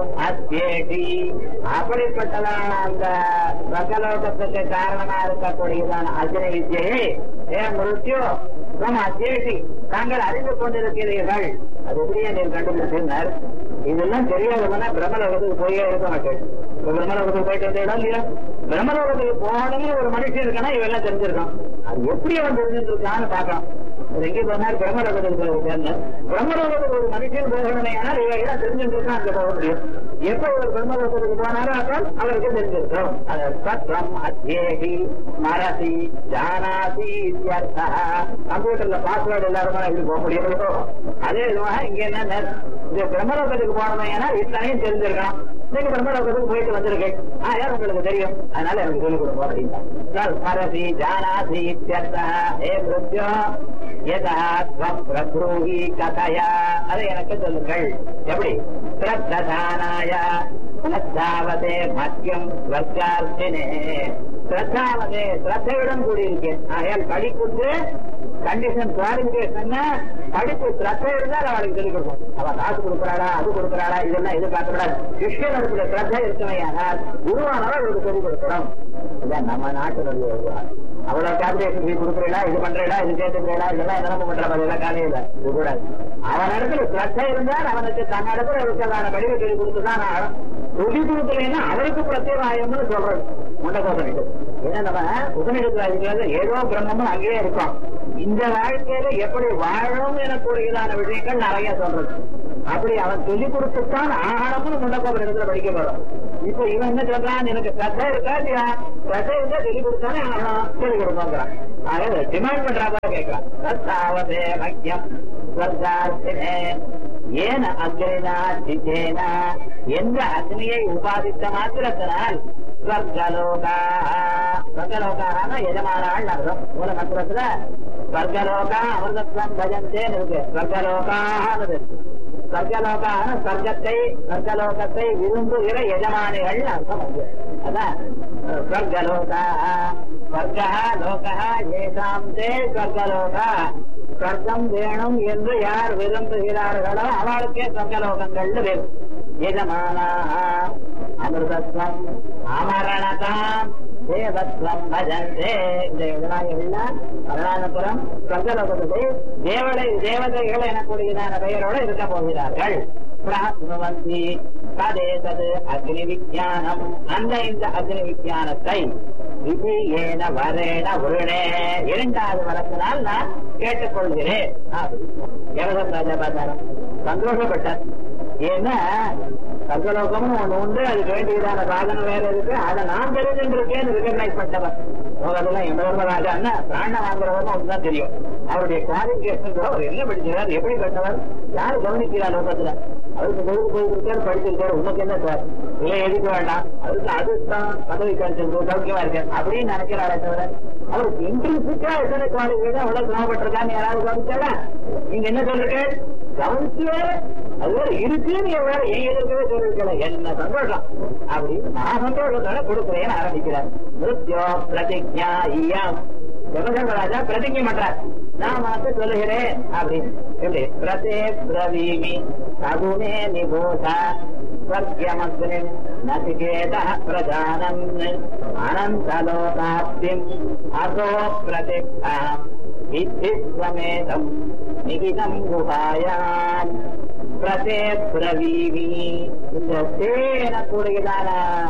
அத்யேடி அப்படிப்பட்டதான அந்த சொர்க்கலோகத்துக்கு காரணமா இருக்கக்கூடியதான அக்னி வித்தியை ஏ மிருத்யு நம்ம அத்யேடி தாங்கள் அறிந்து கொண்டிருக்கிறீர்கள் அது எப்படியே நீர் கண்டுபிடிச்சிருந்தார் இதெல்லாம் தெரியாதவனா பிரம்மலோகத்துக்கு போயே இருக்க மாட்டேன் இப்ப பிரம்மலோகத்துக்கு போயிட்டு வந்த இடம் இல்லையா பிரம்மலோகத்துக்கு போனே ஒரு மனுஷன் இருக்கனா இவெல்லாம் தெரிஞ்சிருக்கான் அது எப்படி அவன் தெரிஞ்சிருக்கான்னு பார்க்கலாம் அது எங்கே போனார் பிரம்மலோகத்துக்கு போயிருக்காங்க பிரம்மலோகத்துக்கு ஒரு மனுஷன் போகணுமே ஆனால் இவையெல்லாம் தெரிஞ்சிருக்கா அங்க போக முடியும் எப்ப இவர் பிரம்மலோகத்துக்கு போனாரோ அப்போ அவருக்கு தெரிஞ்சிருக்கோம் அது சத்ரம் அத்யேகி மரசி ஜானாசி இத்தியர்த்தா கம்ப்யூட்டர்ல பாஸ்வேர்டு எல்லாருமே எப்படி போக முடியுமோ அதே விதமாக இங்க என்ன இந்த பிரம்மலோகத்துக்கு போனோம் ஏன்னா இத்தனையும் தெரிஞ்சிருக்கணும் நீங்க பிரம்மலோகத்துக்கு போயிட்டு வந்திருக்கேன் ஆ யார் உங்களுக்கு தெரியும் அதனால எனக்கு சொல்லிக் கொடுப்போம் அப்படின்னா மரசி ஜானாசி இத்தியர்த்தா ஏ மிருத்யோ யதா ஸ்வம் பிரப்ரூஹி கதையா அதை எனக்கு சொல்லுங்கள் எப்படி ஸ்ரத்தானாய ஸ்ரத்தாவதே மத்தியம் ஸ்வர்கார்த்தினே ஸ்ரத்தாவதே ஸ்ரத்தையுடன் கூடியிருக்கேன் ஆகையால் படிப்புக்கு கண்டிஷன் குவாலிபிகேஷன் படிப்பு ஸ்ரத்தை இருந்தால் அவளுக்கு சொல்லிக் கொடுக்கும் அவ காசு கொடுக்குறாளா அது கொடுக்குறாளா இதெல்லாம் எதிர்பார்க்கப்படாது சிஷ்யன் இருக்கிற ஸ்ரத்தை இருக்கவையானால் குருவானவர் அவருக்கு சொல்லிக் கொடுக்கணும் இதான் நம்ம நாட்டினுடைய ஒரு அவ்வளவு கால்குலேஷன் ஃபீ கொடுக்குறீங்களா இது பண்றீங்களா இது சேர்த்துக்கிறீங்களா இதெல்லாம் என்ன பண்ற மாதிரி எல்லாம் காலையில இது கூட அவன் இடத்துல ஸ்ரத்தை இருந்தால் அவனுக்கு தன் இடத்துல இருக்கிறதான படிவை சொல்லி கொடுத்துதான் ஆகணும் சொல்லி கொடுக்கலைன்னா அவருக்கு பிரத்யேகம்னு சொல்றது முண்டகோசனிக்கு ஏன்னா நம்ம உபநிடத்துல இருக்கிறது ஏதோ பிரம்மமும் அங்கேயே இருக்கும் இந்த வாழ்க்கையில எப்படி வாழும் எனக்கூடியதான விஷயங்கள் நிறைய சொல்றது அப்படி அவன் சொல்லி கொடுத்துத்தான் ஆகணும்னு முண்டகோபுர இடத்துல படிக்க போறோம் இப்ப இவன் என்ன சொல்றான் எனக்கு சத்தை இருக்கா இல்லையா சத்தை இருந்தா சொல்லி கொடுத்தானே ஆகணும் சொல்லி கொடுப்போங்கிறான் ஆக டிமாண்ட் பண்றாப்பா கேட்கிறான் சத்தாவதே மக்கியம் ஸ்வர்கார்த்தினே ஏன அக்னினா சித்தேன எந்த அக்னியை உபாதித்த மாத்திரத்தினால் ஸ்வர்கலோகா ஸ்வர்கலோகான எஜமானாள் அர்த்தம் மூல மந்திரத்துல ஸ்வர்கலோகா அமிர்தத்வம் பஜந்தேன்னு இருக்கு ஸ்வர்கலோகானது இருக்கு ஸ்வர்கலோகான ஸ்வர்க்கத்தை ஸ்வர்கலோகத்தை விரும்புகிற எஜமானிகள் அர்த்தம் அது அதான் ஸ்வர்கலோகா ஸ்வர்கா லோகா ஏதாம் தே ஸ்வர்கலோகா சொர்க்கம் வேணும் என்று யார் விரும்புகிறார்களோ அவளுக்கே சொர்க்கலோகங்கள்னு வேணும் எஜமானா அமிர்தத்வம் அமரணதாம் தேவத்வம் பஜந்தே இந்த எல்லாம் மரணானபுரம் சொர்க்கலோகத்தை தேவதை தேவதைகள் எனக்கூடியதான பெயரோடு இருக்க போகிறார்கள் பிராப்னுவந்தி ததே தது அக்னி விஜயானம் அந்த இந்த அக்னி விஜயானத்தை விதி ஏன வரேன உருணே இரண்டாவது வரத்தினால் நான் கேட்டுக்கொள்கிறேன் எவதம் ராஜா பார்த்தாரம் சந்தோஷப்பட்டார் ஏன்னா சர்வலோகமும் ஒண்ணு உண்டு அதுக்கு வேண்டியதான சாதனம் வேற இருக்கு அதை நான் தெரிஞ்சுருக்கேன்னு ரெகக்னைஸ் பண்ணவர் லோகத்துல எந்த ராஜான்னா பிராண வாங்குறவங்க ஒண்ணுதான் தெரியும் அவருடைய குவாலிபிகேஷன் அவர் என்ன படிக்கிறார் எப்படி கட்டவர் யார் கவனிக்கிறார் லோகத்துல அவருக்கு கோயில் போயிருக்காரு படிச்சிருக்காரு உனக்கு என்ன சார் இல்லை எதுக்கு வேண்டாம் அதுக்கு அதுதான் பதவி கிடைச்சிருக்கு சௌக்கியமா இருக்கேன் அப்படின்னு நினைக்கிறாரே தவிர அவருக்கு இன்ட்ரெஸ்டா எத்தனை குவாலிஃபிகேஷன் அவ்வளவு சிரமப்பட்டிருக்கான்னு யாராவது கவனிச்சாரா நீங்க என்ன சொல்றீங்க கவனிச்சு அது வேற இருக்குன்னு எவ்வளவு என் எதிர்க்கவே சொல்லிருக்கல என்ன சந்தோஷம் அப்படின்னு நான் சந்தோஷத்தோட கொடுக்குறேன்னு ஆரம்பிக்கிறார் மிருத்யோ பிரதிஜா ஈயம் ஜெகதர்மராஜா பிரதிஜை பண்றார் நான் உனக்கு சொல்லுகிறேன் அப்படின்னு எப்படி பிரதே பிரவீமி சகுமே நிபோத ஸ்வர்கியமக்னிம் நசிகேத பிரஜானன் அனந்தலோகாப்திம் அசோ பிரதிஷ்டாம் வித்திஸ்வமேதம் நிகிதம் குஹாயாம் பிரதே பிரவீமி இந்த சேன கூடியதான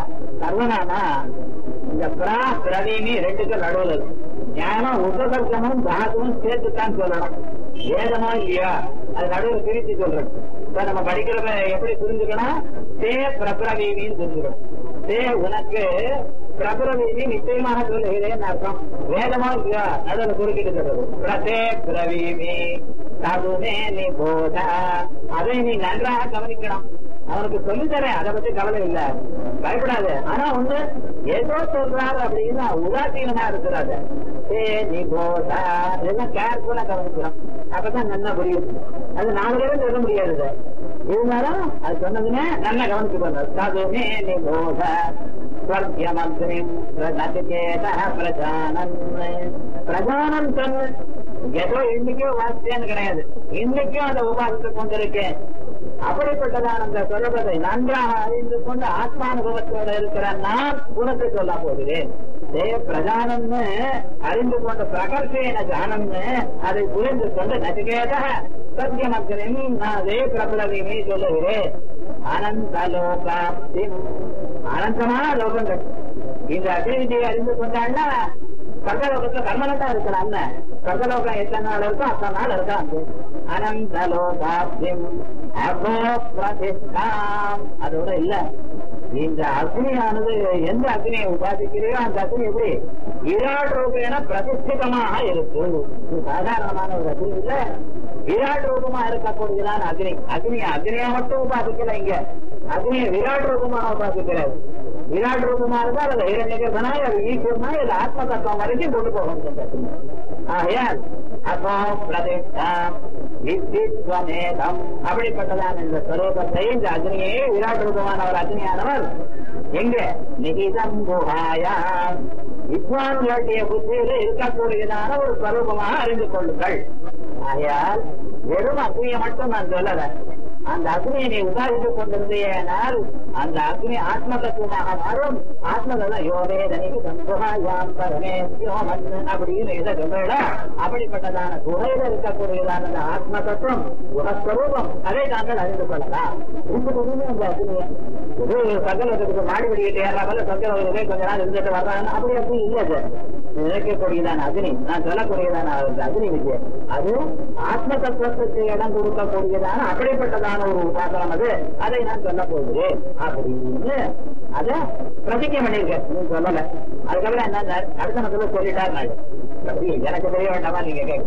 சர்வநாமா இந்த பிரா பிரவீமி ரெண்டுக்கும் நடுவில் இருக்கு ஞானம் உபசர்க்கமும் தாதுவும் சேர்த்துத்தான் சொல்லணும் வேதமா இல்லையா அது நடுவில் பிரித்து சொல்றது இப்ப நம்ம படிக்கிறத எப்படி புரிஞ்சுக்கணும் தே பிரபிரவீமின்னு புரிஞ்சுக்கணும் தே உனக்கு பிரபிரவீமி நிச்சயமாக சொல்லுகிறேன் அர்த்தம் வேதமா இல்லையா நடுவில் குறுக்கிட்டு சொல்றது பிரதே பிரவீமி ததுமே நீ போத அதை நீ நன்றாக கவனிக்கணும் அவனுக்கு சொல்லி தரேன் அதை பத்தி கவலை இல்ல பயப்படாது ஆனா ஒண்ணு ஏதோ சொல்றாரு அப்படின்னா உதாசீனமா இருக்கிறாரு ஏ நீ போதா இதெல்லாம் கேர்ஃபுல்லா கவனிக்கணும் அப்பதான் நல்லா புரியும் அது நாலு பேரும் சொல்ல முடியாது இருந்தாலும் அது சொன்னதுமே நல்லா கவனிச்சுக்கோங்க ததுமே நீ போத ஸ்வர்கியமக்னிம் நச்சிகேத பிரஜானன் பிரஜானன் சொன்ன ஏதோ இன்னைக்கோ வாசிச்சேன்னு கிடையாது இன்னைக்கும் அதை உபாசித்துக் கொண்டிருக்கேன் அப்படிப்பட்டதான அந்த சொல்லுவதை நன்றாக அறிந்து கொண்டு ஆத்மானுபவத்தோட இருக்கிற நான் உனக்கு சொல்ல போகிறேன் தே பிரஜானம்னு அறிந்து கொண்ட பிரகர்ஷேன ஜானம்னு அதை புரிந்து கொண்டு நச்சிகேத சத்தியமக்னின் நான் அதே பிரபலவினை சொல்லுகிறேன் அனந்த லோகாப்தி அனந்தமான லோகங்கள் இந்த அபிவிதியை அறிந்து கொண்டான்னா சர்வலோகத்துல கர்மனத்தா இருக்கிறான் சர்வலோகம் எத்தனை நாள் இருக்கோ அத்தனை நாள் இருக்கான் அனந்த லோகாப்திம் அபோ பிரதிஷ்டாம் அதோட இல்ல இந்த அக்னியானது எந்த அக்னியை உபாதிக்கிறையோ அந்த அக்னி எப்படி விராட் ரூபேன பிரதிஷ்டிதமாக இருக்கு இது சாதாரணமான ஒரு அக்னி இல்ல விராட் ரூபமா இருக்கக்கூடியதான அக்னி அக்னி அக்னியா மட்டும் உபாதிக்கல இங்க அக்னியை விராட் ரூபமாக உபாதிக்கிறாரு விராட் ரூபமா இருந்தா அது ஹிரண்யகர்பனா அது ஈஸ்வரனா இது ஆத்ம தத்துவம் வரைக்கும் கொண்டு போகணும் ஆகையால் அப்போ பிரதிஷ்டா வித்தித்வமேதம் அப்படிப்பட்டதான இந்த ஸ்வரூபத்தை இந்த அக்னியை விராட் ரூபமான ஒரு அக்னியானவர் எங்க நிகிதம் குஹாயா வித்வான்களுடைய புத்தியில இருக்கக்கூடியதான ஒரு ஸ்வரூபமாக அறிந்து கொள்ளுங்கள் ஆகையால் வெறும் அக்னியை மட்டும் நான் சொல்லல அந்த அக்னியை நீ உதாரித்துக் கொண்டிருந்தேனால் அந்த அக்னி ஆத்ம தத்துவமாக மாறும் ஆத்ம தத்துவம் யோவே தனிக்கு சந்துகாயாம் பரமே யோமன் அப்படின்னு எதை சொல்றா அப்படிப்பட்டதான துறையில இருக்கக்கூடியதான அந்த ஆத்ம தத்துவம் குணஸ்வரூபம் அதை நாங்கள் அறிந்து கொள்ளலாம் இருந்துட்டு அந்த அக்னியை இது சகலத்துக்கு மாடி பிடிக்கிட்டு ஏறாமல் சகல கொஞ்ச நாள் இருந்துட்டு வர்றாங்க அப்படி அப்படி இல்லை சார் நினைக்கக்கூடியதான அக்னி நான் சொல்லக்கூடியதான அந்த அக்னி வித்யை அது ஆத்ம தத்துவத்துக்கு இடம் கொடுக்கக்கூடியதான அப்படிப்பட்டதான ஒரு உதாரணம் அது அதை நான் சொல்ல போகிறேன் அப்படின்னு அத பிரதிஜை பண்ணிருக்கேன் நீ சொல்லல அதுக்கப்புறம் என்ன அடுத்த மதத்துல சொல்லிட்டாரு நான் எனக்கு தெரிய வேண்டாமா நீங்க கேட்க